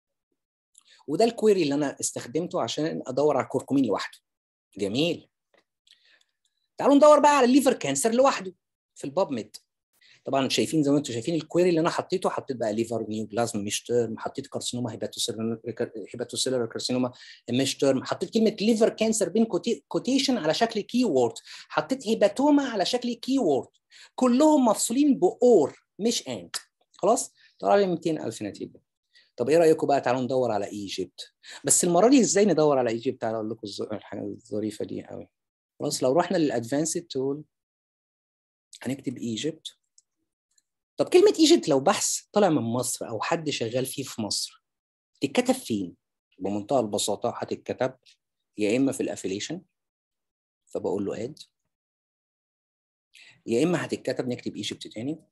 وده الكويري اللي انا استخدمته عشان ادور على الكركمين لوحده جميل تعالوا ندور بقى على الليفر كانسر لوحده في الباب ميد طبعا شايفين زي ما انتم شايفين الكويري اللي انا حطيته حطيت بقى ليفر نيو بلازم مش تيرم حطيت كارسينوما هيباتوسيلر كارسينوما مش تيرم حطيت كلمه ليفر كانسر بين كوتيشن على شكل كي وورد حطيت هيباتوما على شكل كي وورد كلهم مفصولين باور مش اند خلاص طلع لي 200000 نتيجه طب ايه رايكم بقى تعالوا ندور على ايجيبت بس المره دي ازاي ندور على ايجيبت تعالوا اقول لكم الحاجه الظريفه دي قوي خلاص لو رحنا للادفانسد تول هنكتب ايجيبت طب كلمة ايجيبت لو بحث طلع من مصر أو حد شغال فيه في مصر تتكتب فين؟ بمنتهى البساطة هتتكتب يا إما في الأفيليشن فبقول له اد يا إما هتتكتب نكتب ايجيبت تاني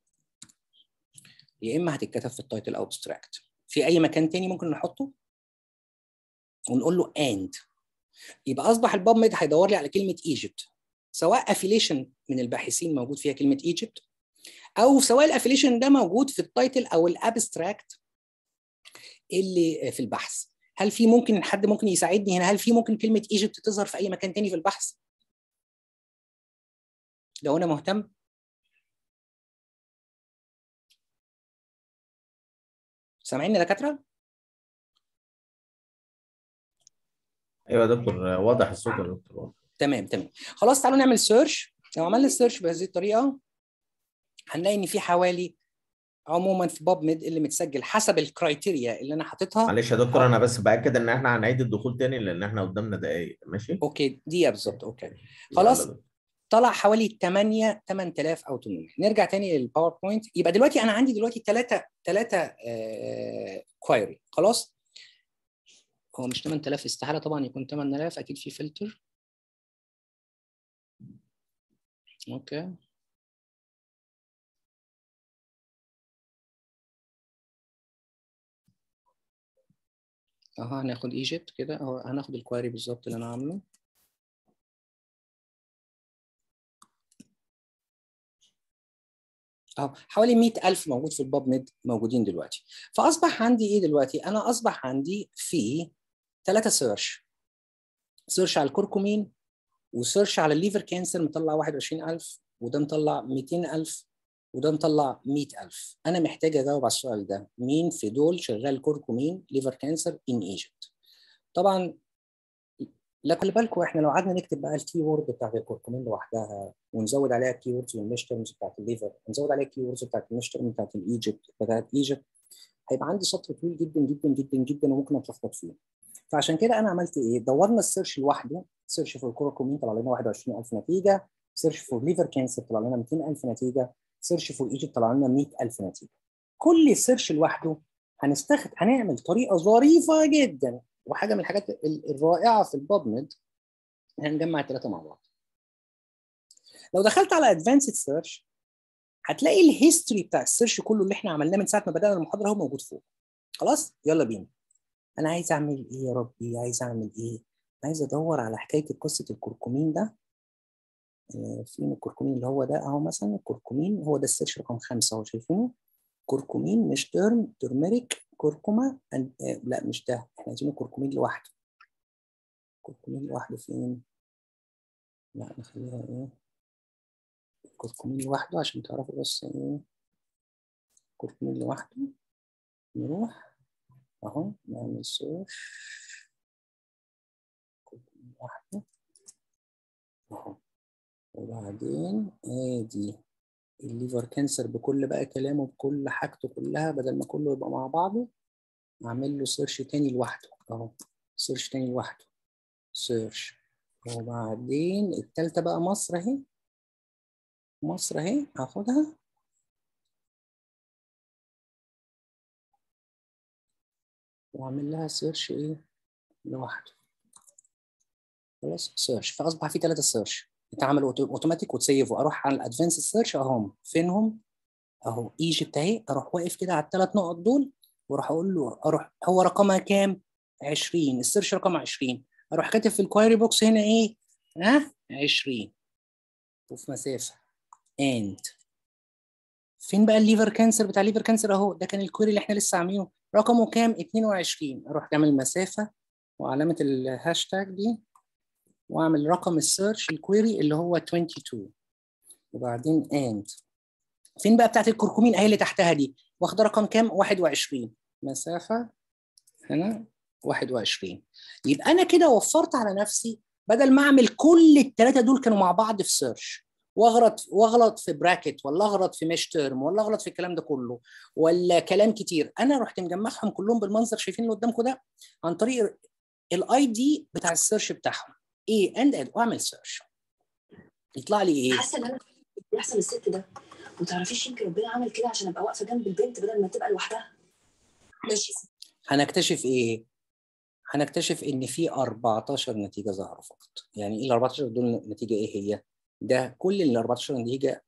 يا إما هتتكتب في التايتل أو abstract في أي مكان تاني ممكن نحطه ونقول له اند يبقى أصبح الباب ميد هيدور لي على كلمة ايجيبت سواء افيليشن من الباحثين موجود فيها كلمة ايجيبت او سواء الافيليشن ده موجود في التايتل او الابستراكت اللي في البحث هل في ممكن حد ممكن يساعدني هنا هل في ممكن كلمه ايجيبت تظهر في اي مكان تاني في البحث لو انا مهتم سامعيني يا دكاتره ايوه يا دكتور واضح الصوت يا دكتور تمام تمام خلاص تعالوا نعمل سيرش لو عملنا السيرش بهذه الطريقه هنلاقي ان في حوالي عموما في باب ميد اللي متسجل حسب الكرايتيريا اللي انا حاططها معلش يا دكتور انا بس باكد ان احنا هنعيد الدخول تاني لان احنا قدامنا دقايق ماشي اوكي دقيقه بالظبط اوكي خلاص طلع حوالي 8 8000 او 800 نرجع تاني للباوربوينت يبقى دلوقتي انا عندي دلوقتي ثلاثه ثلاثه كوايري خلاص هو مش 8000 استحاله طبعا يكون 8000 اكيد في فلتر اوكي اهو هناخد ايجيبت كده اهو هناخد الكويري بالظبط اللي انا عامله اهو حوالي 100000 موجود في الباب ميد موجودين دلوقتي فاصبح عندي ايه دلوقتي انا اصبح عندي في ثلاثه سيرش سيرش على الكركمين وسيرش على الليفر كانسر مطلع 21000 وده مطلع 200000 وده مطلع 100000 انا محتاج اجاوب على السؤال ده مين في دول شغال كركمين ليفر كانسر ان ايجيبت طبعا لا خلي بالكم احنا لو قعدنا نكتب بقى الكي وورد بتاعت الكركمين لوحدها ونزود عليها الكي ووردز والمش تيرمز بتاعت الليفر ونزود عليها الكي ووردز بتاعت المش تيرمز بتاعت الايجيبت بتاعت ايجيبت هيبقى عندي سطر طويل جدا جدا جدا جدا وممكن اتلخبط فيه فعشان كده انا عملت ايه؟ دورنا السيرش لوحده سيرش فور كوركومين طلع لنا 21000 نتيجه سيرش فور ليفر كانسر طلع لنا 200000 نتيجه سيرش فور ايجيبت طلع لنا 100000 نتيجه كل سيرش لوحده هنستخدم هنعمل طريقه ظريفه جدا وحاجه من الحاجات الرائعه في البابمد هنجمع الثلاثه مع بعض لو دخلت على ادفانسد سيرش هتلاقي الهيستوري بتاع السيرش كله اللي احنا عملناه من ساعه ما بدانا المحاضره هو موجود فوق خلاص يلا بينا انا عايز اعمل ايه يا ربي عايز اعمل ايه عايز ادور على حكايه قصه الكركمين ده فين الكركمين اللي هو ده اهو مثلا الكركمين هو ده السيرش رقم خمسه اهو شايفينه كركمين مش ترم ترميريك كركما آه لا مش ده احنا عايزينه كركمين لوحده كركمين لوحده فين لا نخليها ايه كركمين لوحده عشان تعرفوا بس ايه كركمين لوحده نروح اهو نعمل سيرش كركمين لوحده اهو وبعدين ادي الليفر كانسر بكل بقى كلامه بكل حاجته كلها بدل ما كله يبقى مع بعضه اعمل له سيرش تاني لوحده اهو سيرش تاني لوحده سيرش وبعدين التالتة بقى مصر اهي مصر اهي هاخدها واعمل لها سيرش ايه لوحده خلاص سيرش فاصبح في ثلاثة سيرش اتعمل اوتوماتيك وتسيف واروح على الادفانس سيرش اهم فينهم اهو ايجيبت اهي اروح واقف كده على الثلاث نقط دول واروح اقول له اروح هو رقمها كام 20 السيرش رقم 20 اروح كاتب في الكوايري بوكس هنا ايه ها 20 وفي مسافه اند فين بقى الليفر كانسر بتاع الليفر كانسر اهو ده كان الكويري اللي احنا لسه عاملينه رقمه كام 22 اروح اعمل مسافه وعلامه الهاشتاج دي واعمل رقم السيرش الكويري اللي هو 22 وبعدين اند فين بقى بتاعت الكركمين اهي اللي تحتها دي واخده رقم كام 21 مسافه هنا 21 يبقى انا كده وفرت على نفسي بدل ما اعمل كل الثلاثه دول كانوا مع بعض في سيرش واغلط واغلط في براكت ولا اغلط في مش تيرم ولا اغلط في الكلام ده كله ولا كلام كتير انا رحت مجمعهم كلهم بالمنظر شايفين اللي قدامكم ده عن طريق الاي دي بتاع السيرش بتاعهم ايه اند اد واعمل سيرش يطلع لي ايه حاسه ان انا بيحصل الست ده وتعرفيش يمكن ربنا عمل كده عشان ابقى واقفه جنب البنت بدل ما تبقى لوحدها ماشي هنكتشف ايه هنكتشف ان في 14 نتيجه ظهروا فقط يعني ايه ال 14 دول نتيجه ايه هي ده كل ال 14 نتيجه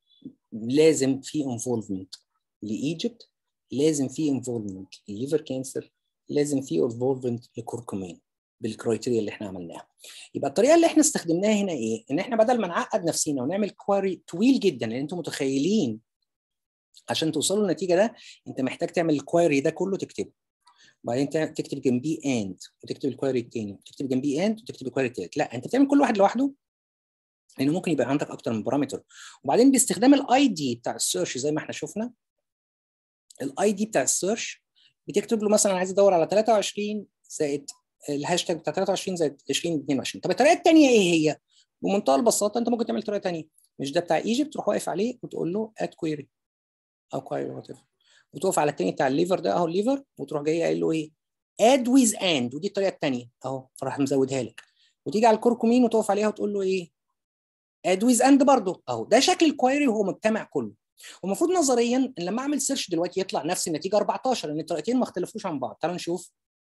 لازم في انفولفمنت لايجيبت لازم في انفولفمنت لليفر كانسر لازم في انفولفمنت لكركمين بالكرايتيريا اللي احنا عملناها يبقى الطريقه اللي احنا استخدمناها هنا ايه ان احنا بدل ما نعقد نفسينا ونعمل كواري طويل جدا لان انتم متخيلين عشان توصلوا للنتيجه ده انت محتاج تعمل الكواري ده كله تكتبه وبعدين تكتب جنبيه اند وتكتب الكواري الثاني وتكتب جنبيه اند وتكتب الكواري الثالث لا انت بتعمل كل واحد لوحده لانه ممكن يبقى عندك اكتر من بارامتر وبعدين باستخدام الاي دي بتاع السيرش زي ما احنا شفنا الاي دي بتاع السيرش بتكتب له مثلا عايز ادور على 23 زائد الهاشتاج بتاع 23 زائد 20 22 طب الطريقه الثانيه ايه هي؟ بمنتهى البساطه انت ممكن تعمل طريقه ثانيه مش ده بتاع ايجيبت تروح واقف عليه وتقول له اد كويري او كويري وات وتقف على الثاني بتاع الليفر ده اهو الليفر وتروح جاي قايل له ايه؟ اد ويز اند ودي الطريقه الثانيه اهو فراح مزودها لك وتيجي على الكركمين وتقف عليها وتقول له ايه؟ اد ويز اند برضه اهو ده شكل الكويري وهو مجتمع كله والمفروض نظريا ان لما اعمل سيرش دلوقتي يطلع نفس النتيجه 14 لان الطريقتين ما اختلفوش عن بعض تعالوا نشوف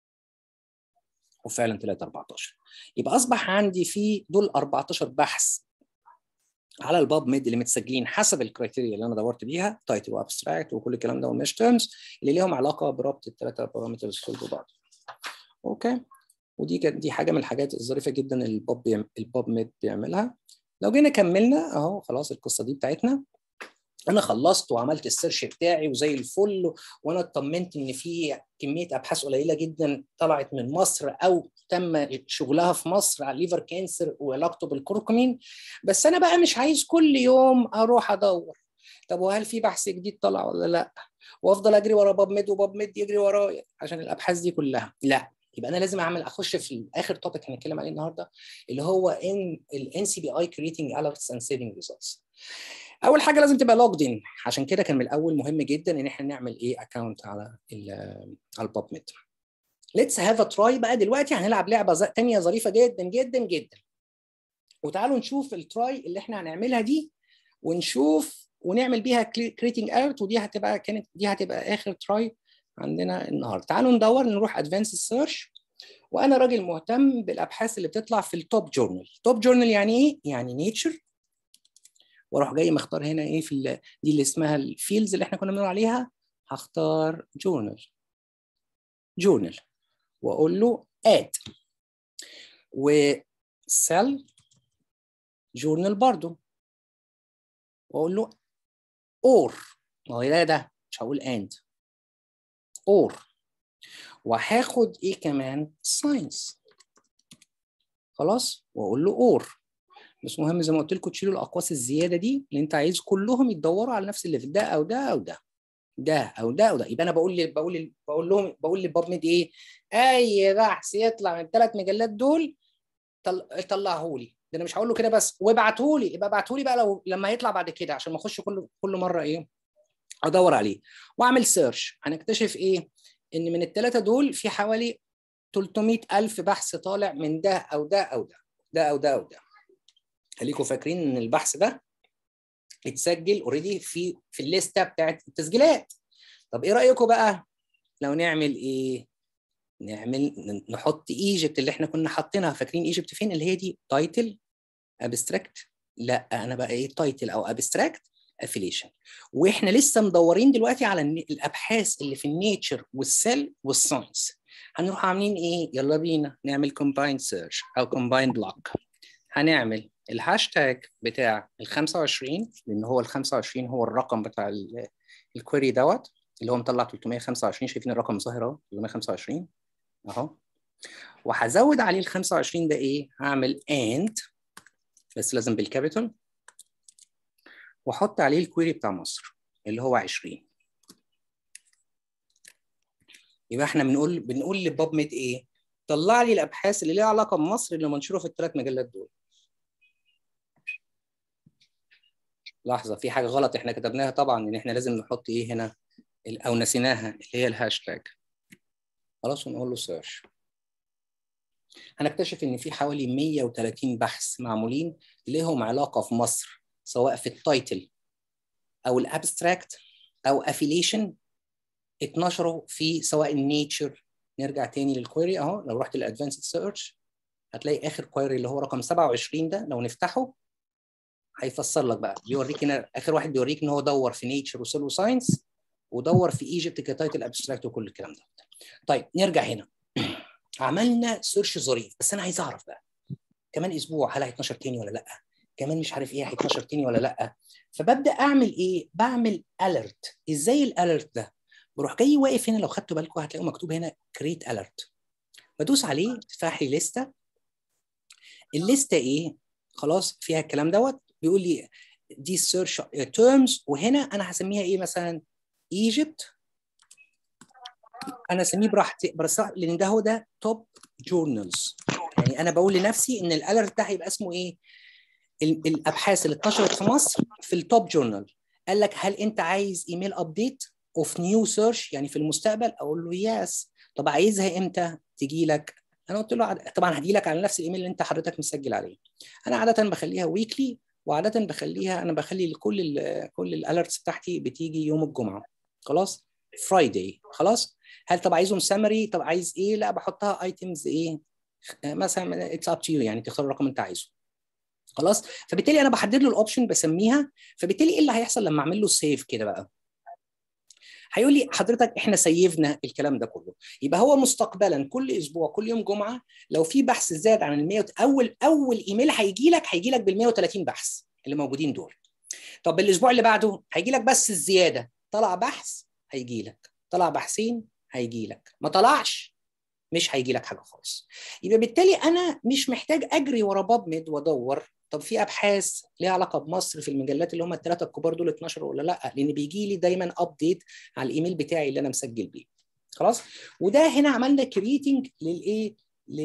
وفعلا طلعت 14 يبقى اصبح عندي في دول 14 بحث على الباب ميد اللي متسجلين حسب الكرايتيريا اللي انا دورت بيها تايتل وابستراكت وكل الكلام ده ومش تيرمز اللي ليهم علاقه بربط الثلاثه بارامترز دول ببعض اوكي ودي كانت دي حاجه من الحاجات الظريفه جدا اللي الباب بيعم... الباب ميد بيعملها لو جينا كملنا اهو خلاص القصه دي بتاعتنا انا خلصت وعملت السيرش بتاعي وزي الفل وانا اطمنت ان في كميه ابحاث قليله جدا طلعت من مصر او تم شغلها في مصر على الليفر كانسر وعلاقته بالكركمين بس انا بقى مش عايز كل يوم اروح ادور طب وهل في بحث جديد طلع ولا لا وافضل اجري ورا باب ميد وباب ميد يجري ورايا عشان الابحاث دي كلها لا يبقى انا لازم اعمل اخش في اخر توبيك هنتكلم عليه النهارده اللي هو ان الان سي بي اي كريتنج alerts and saving results اول حاجه لازم تبقى لوجد ان عشان كده كان من الاول مهم جدا ان احنا نعمل ايه اكونت على على الباب ميد ليتس هاف ا تراي بقى دلوقتي هنلعب لعبه ثانيه ظريفه جدا جدا جدا وتعالوا نشوف التراي اللي احنا هنعملها دي ونشوف ونعمل بيها كريتنج اليرت ودي هتبقى كانت دي هتبقى اخر تراي عندنا النهارده تعالوا ندور نروح ادفانس سيرش وانا راجل مهتم بالابحاث اللي بتطلع في التوب جورنال توب جورنال يعني ايه يعني نيتشر واروح جاي مختار هنا ايه في دي اللي اسمها الفيلدز اللي احنا كنا بنقول عليها هختار جورنال جورنال واقول له اد وسيل جورنال برضو واقول له اور ما هو ده ده مش هقول اند اور وهاخد ايه كمان ساينس خلاص واقول له اور بس مهم زي ما قلت لكم تشيلوا الاقواس الزياده دي اللي انت عايز كلهم يتدوروا على نفس الليفل ده او ده او ده ده او ده او ده يبقى انا بقول لي بقول لي بقول لهم بقول للباب ميد ايه اي بحث يطلع من الثلاث مجلات دول طل... طلعه لي ده انا مش هقول له كده بس وابعته لي يبقى ابعته لي بقى لو لما يطلع بعد كده عشان ما اخش كل كل مره ايه ادور عليه واعمل سيرش هنكتشف ايه ان من الثلاثه دول في حوالي 300 الف بحث طالع من ده او ده او ده ده او ده او ده خليكم فاكرين ان البحث ده اتسجل اوريدي في في الليسته بتاعت التسجيلات طب ايه رايكم بقى لو نعمل ايه نعمل نحط ايجيبت اللي احنا كنا حاطينها فاكرين ايجيبت فين اللي هي دي تايتل ابستراكت لا انا بقى ايه تايتل او ابستراكت افيليشن واحنا لسه مدورين دلوقتي على الابحاث اللي في النيتشر والسيل والساينس هنروح عاملين ايه يلا بينا نعمل كومبايند سيرش او كومبايند بلوك هنعمل الهاشتاج بتاع ال 25 لان هو ال 25 هو الرقم بتاع الكويري دوت اللي هو مطلع 325 شايفين الرقم ظاهر اهو 325 اهو وهزود عليه ال 25 ده ايه؟ هعمل اند بس لازم بالكابيتال واحط عليه الكويري بتاع مصر اللي هو 20 يبقى احنا بنقول بنقول لباب ميد ايه؟ طلع لي الابحاث اللي ليها علاقه بمصر اللي منشوره في الثلاث مجلات دول لحظه في حاجه غلط احنا كتبناها طبعا ان احنا لازم نحط ايه هنا او نسيناها اللي هي الهاشتاج خلاص ونقول له سيرش هنكتشف ان في حوالي 130 بحث معمولين لهم علاقه في مصر سواء في التايتل او الابستراكت او افيليشن اتنشروا في سواء النيتشر نرجع تاني للكويري اهو لو رحت للادفانسد سيرش هتلاقي اخر كويري اللي هو رقم 27 ده لو نفتحه هيفسر لك بقى بيوريك هنا اخر واحد بيوريك ان هو دور في نيتشر وسيل وساينس ودور في ايجيبت كتايتل ابستراكت وكل الكلام ده طيب نرجع هنا عملنا سيرش ظريف بس انا عايز اعرف بقى كمان اسبوع هل هيتنشر تاني ولا لا كمان مش عارف ايه هيتنشر تاني ولا لا فببدا اعمل ايه بعمل اليرت ازاي الاليرت ده بروح جاي واقف هنا لو خدتوا بالكم هتلاقوا مكتوب هنا كريت اليرت بدوس عليه تفتح لي لسته الليسته ايه خلاص فيها الكلام دوت بيقول لي دي سيرش تيرمز وهنا انا هسميها ايه مثلا ايجيبت انا اسميه براحتي لان ده هو ده توب جورنالز يعني انا بقول لنفسي ان الالرت ده هيبقى اسمه ايه الابحاث اللي اتنشرت في مصر في التوب جورنال قال لك هل انت عايز ايميل ابديت اوف نيو سيرش يعني في المستقبل اقول له يس طب عايزها امتى تجي لك انا قلت له طبعا هدي لك على نفس الايميل اللي انت حضرتك مسجل عليه انا عاده بخليها ويكلي وعاده بخليها انا بخلي كل ال كل الالرتس بتاعتي بتيجي يوم الجمعه خلاص فرايداي خلاص هل طب عايزهم سمري طب عايز ايه لا بحطها ايتمز ايه مثلا اتس اب تو يو يعني تختار الرقم اللي انت عايزه خلاص فبالتالي انا بحدد له الاوبشن بسميها فبالتالي ايه اللي هيحصل لما اعمل له سيف كده بقى هيقول لي حضرتك احنا سيفنا الكلام ده كله يبقى هو مستقبلا كل اسبوع كل يوم جمعه لو في بحث زاد عن ال 100 اول اول ايميل هيجي لك هيجي لك بال 130 بحث اللي موجودين دول طب الاسبوع اللي بعده هيجي لك بس الزياده طلع بحث هيجي لك طلع بحثين هيجي لك ما طلعش مش هيجي لك حاجه خالص يبقى بالتالي انا مش محتاج اجري ورا باب ميد وادور طب في ابحاث ليها علاقه بمصر في المجلات اللي هم الثلاثه الكبار دول اتنشروا ولا لا لان بيجي لي دايما ابديت على الايميل بتاعي اللي انا مسجل بيه خلاص وده هنا عملنا كرييتنج للايه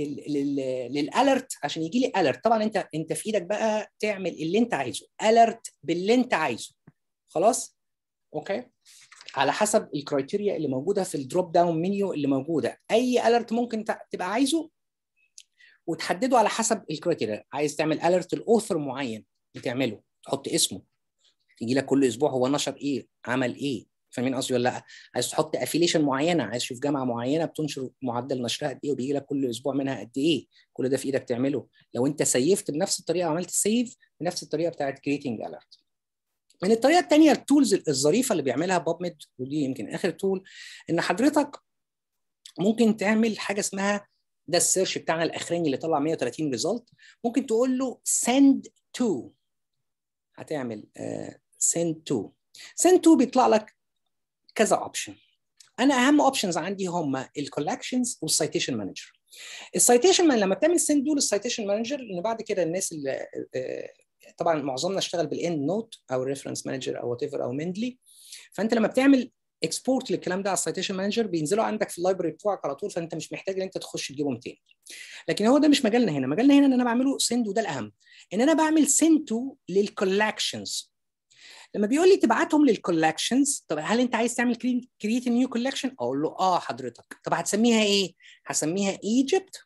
للالرت عشان يجي لي الرت طبعا انت انت في ايدك بقى تعمل اللي انت عايزه الرت باللي انت عايزه خلاص اوكي على حسب الكرايتيريا اللي موجوده في الدروب داون منيو اللي موجوده اي الرت ممكن تبقى عايزه وتحدده على حسب الكرايتيريا عايز تعمل الرت الاوثر معين بتعمله تحط اسمه يجي لك كل اسبوع هو نشر ايه عمل ايه فاهمين قصدي ولا لا عايز تحط افيليشن معينه عايز تشوف جامعه معينه بتنشر معدل نشرها قد ايه وبيجي لك كل اسبوع منها قد ايه كل ده في ايدك تعمله لو انت سيفت بنفس الطريقه عملت سيف بنفس الطريقه بتاعت كريتنج الرت من الطريقه الثانيه التولز الظريفه اللي بيعملها باب ميد ودي يمكن اخر تول ان حضرتك ممكن تعمل حاجه اسمها ده السيرش بتاعنا الاخراني اللي طلع 130 ريزلت ممكن تقول له send to هتعمل uh, send to send to بيطلع لك كذا اوبشن انا اهم اوبشنز عندي هم الكولكشنز والسيتيشن مانجر السيتيشن مان لما بتعمل سند دول السيتيشن مانجر لان بعد كده الناس اللي طبعا معظمنا اشتغل بالاند نوت او الريفرنس مانجر او وات ايفر او مندلي فانت لما بتعمل اكسبورت للكلام ده على السيتيشن مانجر بينزلوا عندك في اللايبرري بتوعك على طول فانت مش محتاج ان انت تخش تجيبهم تاني لكن هو ده مش مجالنا هنا مجالنا هنا ان انا بعمله سند وده الاهم ان انا بعمل سند تو للكولكشنز لما بيقول لي تبعتهم للكولكشنز طب هل انت عايز تعمل كرييت نيو كولكشن اقول له اه حضرتك طب هتسميها ايه هسميها ايجيبت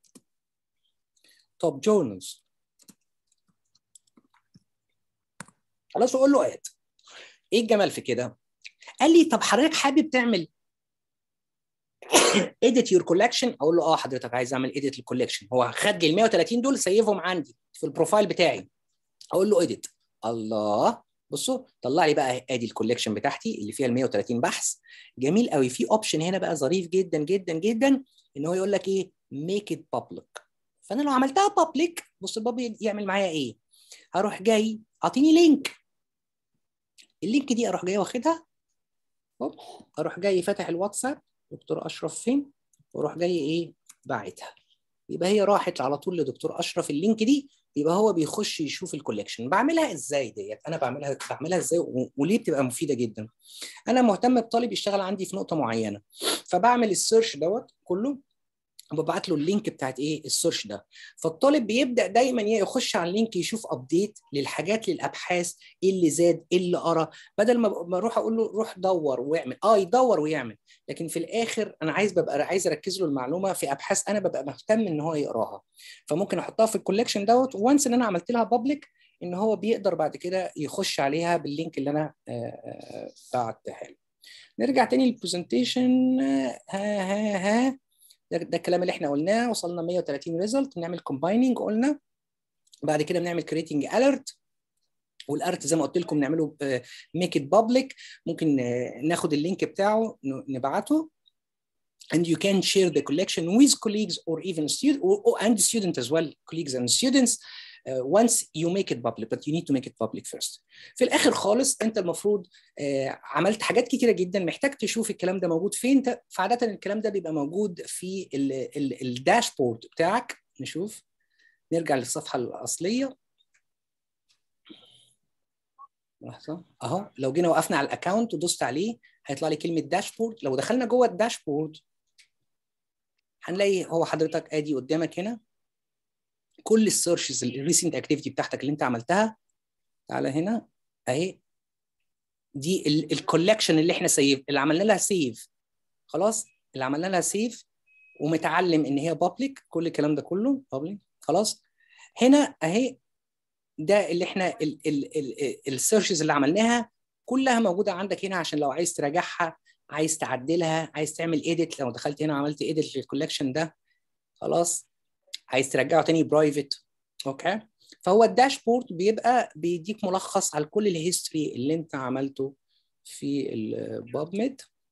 توب جورنالز خلاص اقول له اد ايه الجمال في كده قال لي طب حضرتك حابب تعمل edit your collection اقول له اه حضرتك عايز اعمل edit الكولكشن هو خد لي ال 130 دول سيفهم عندي في البروفايل بتاعي اقول له edit الله بصوا طلع لي بقى ادي الكولكشن بتاعتي اللي فيها ال 130 بحث جميل قوي في اوبشن هنا بقى ظريف جدا جدا جدا ان هو يقول لك ايه ميك ات بابليك فانا لو عملتها بابليك بص الباب يعمل معايا ايه هروح جاي اعطيني لينك اللينك دي اروح جاي واخدها اروح جاي فاتح الواتساب دكتور اشرف فين واروح جاي ايه باعتها يبقى هي راحت على طول لدكتور اشرف اللينك دي يبقى هو بيخش يشوف الكوليكشن بعملها ازاي ديت انا بعملها بعملها ازاي وليه بتبقى مفيده جدا انا مهتم بطالب يشتغل عندي في نقطه معينه فبعمل السيرش دوت كله وببعت له اللينك بتاعت ايه السيرش ده فالطالب بيبدا دايما يخش على اللينك يشوف ابديت للحاجات للابحاث ايه اللي زاد ايه اللي قرا بدل ما اروح اقول له روح دور واعمل اه يدور ويعمل لكن في الاخر انا عايز ببقى عايز اركز له المعلومه في ابحاث انا ببقى مهتم ان هو يقراها فممكن احطها في الكولكشن دوت وانس ان انا عملت لها بابليك ان هو بيقدر بعد كده يخش عليها باللينك اللي انا بعتها له نرجع تاني للبرزنتيشن ها ها ها ده, ده الكلام اللي احنا قلناه وصلنا 130 ريزلت نعمل كومبايننج قلنا بعد كده بنعمل كريتنج اليرت والارت زي ما قلت لكم نعمله ميك ات بابليك ممكن ناخد اللينك بتاعه نبعته and you can share the collection with colleagues or even students or, or, and students as well colleagues and students uh, once you make it public but you need to make it public first في الاخر خالص انت المفروض uh, عملت حاجات كتيره جدا محتاج تشوف الكلام ده موجود فين فعاده الكلام ده بيبقى موجود في الداشبورد بتاعك نشوف نرجع للصفحه الاصليه لحظه اهو لو جينا وقفنا على الاكونت ودوست عليه هيطلع لي كلمه داشبورد لو دخلنا جوه الداشبورد هنلاقي هو حضرتك ادي قدامك هنا كل السيرشز الريسنت اكتيفيتي بتاعتك اللي انت عملتها تعالى هنا اهي دي الكولكشن اللي احنا سيف اللي عملنا لها سيف خلاص اللي عملنا لها سيف ومتعلم ان هي بابليك كل الكلام ده كله بابليك خلاص هنا اهي ده اللي احنا السيرشز اللي عملناها كلها موجوده عندك هنا عشان لو عايز تراجعها عايز تعدلها عايز تعمل ايديت لو دخلت هنا وعملت ايديت للكولكشن ده خلاص عايز ترجعه تاني برايفت اوكي فهو الداشبورد بيبقى بيديك ملخص على كل الهيستوري اللي انت عملته في الباب ميد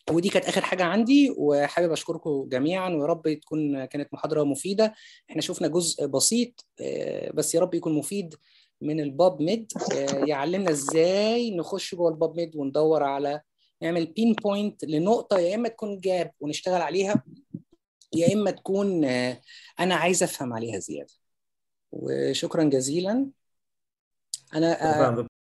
ودي كانت اخر حاجه عندي وحابب اشكركم جميعا ويا رب تكون كانت محاضره مفيده احنا شفنا جزء بسيط آه، بس يا رب يكون مفيد من الباب ميد آه، يعلمنا ازاي نخش جوه الباب ميد وندور على نعمل بين بوينت لنقطه يا اما تكون جاب ونشتغل عليها يا اما تكون آه، انا عايز افهم عليها زياده وشكرا جزيلا انا آه، شكرا